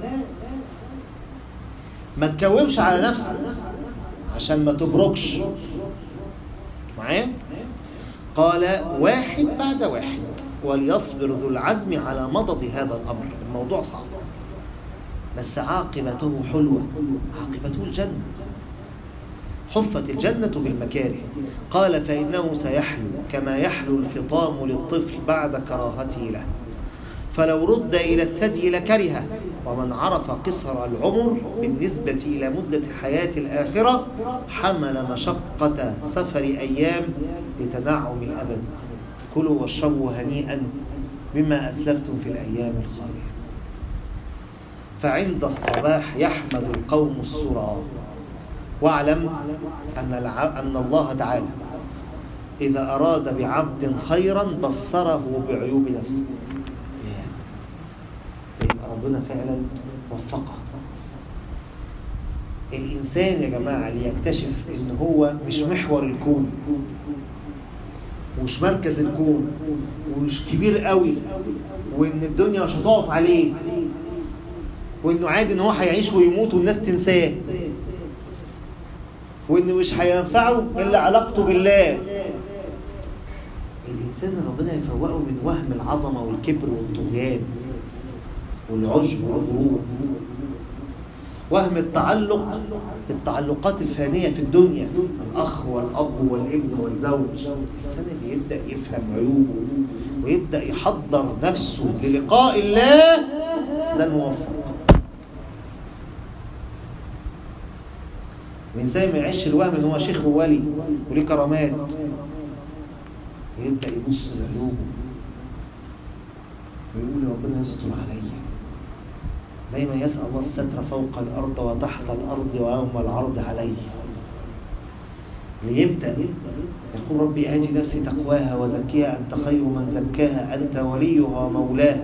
ما تكومش على نفسك عشان ما تبركش معايا قال واحد بعد واحد وليصبر ذو العزم على مضض هذا الأمر الموضوع صعب بس عاقبته حلوة عاقبته الجنة حفت الجنة بالمكاره قال فإنه سيحلو كما يحلو الفطام للطفل بعد كراهته له فلو رد إلى الثدي لكره ومن عرف قصر العمر بالنسبة إلى مدة حياة الآخرة حمل مشقة سفر أيام لتنعم الأبد كلوا واشربوا هنيئا بما أسلفتم في الأيام الخالية فعند الصباح يحمد القوم السرى واعلم أن, أن الله تعالى إذا أراد بعبد خيرا بصره بعيوب نفسه يبقى ربنا فعلا وفقه الإنسان يا جماعة ليكتشف إن هو مش محور الكون ومش مركز الكون ومش كبير قوي وإن الدنيا مش هتقف عليه وإنه عادي إن هو هيعيش ويموت والناس تنساه وإنه مش هينفعه إلا علاقته بالله الإنسان ربنا يفوقه من وهم العظمة والكبر والطغيان والعجب والغرور وهم التعلق بالتعلقات الفانية في الدنيا الأخ والأب والابن والزوج الإنسان اللي يبدأ يفهم عيوبه ويبدأ يحضر نفسه للقاء الله ده الموفق الإنسان ما يعيش الوهم إن هو شيخ وولي وليه كرامات ويبدأ يبص لعيوبه ويقول ربنا يستر عليا دايما يسأل الله الستر فوق الأرض وتحت الأرض ويوم العرض عليه ليبدأ يقول ربي آتي نفسي تقواها وزكيها أنت خير من زكاها أنت وليها ومولاها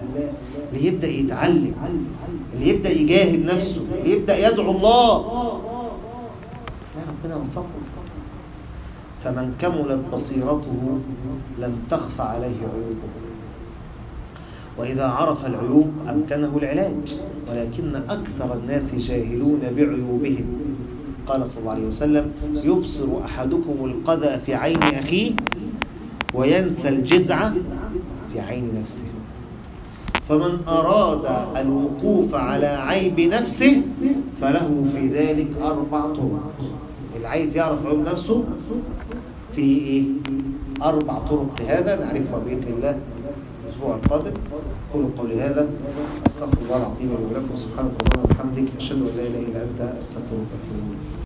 ليبدأ يتعلم ليبدأ يجاهد نفسه ليبدأ يدعو الله لا ربنا وفقه فمن كملت بصيرته لم تخف عليه عيوبه وإذا عرف العيوب أمكنه العلاج ولكن أكثر الناس جاهلون بعيوبهم قال صلى الله عليه وسلم يبصر أحدكم القذى في عين أخيه وينسى الجزع في عين نفسه فمن أراد الوقوف على عيب نفسه فله في ذلك أربع طرق اللي عايز يعرف عيوب نفسه في إيه؟ أربع طرق لهذا نعرفها بإذن الله الأسبوع القادم قولوا قولي هذا أستغفر الله العظيم لي ولكم سبحانك اللهم وبحمدك أشهد أن لا إله إلا أنت أستغفرك وأتوب إليك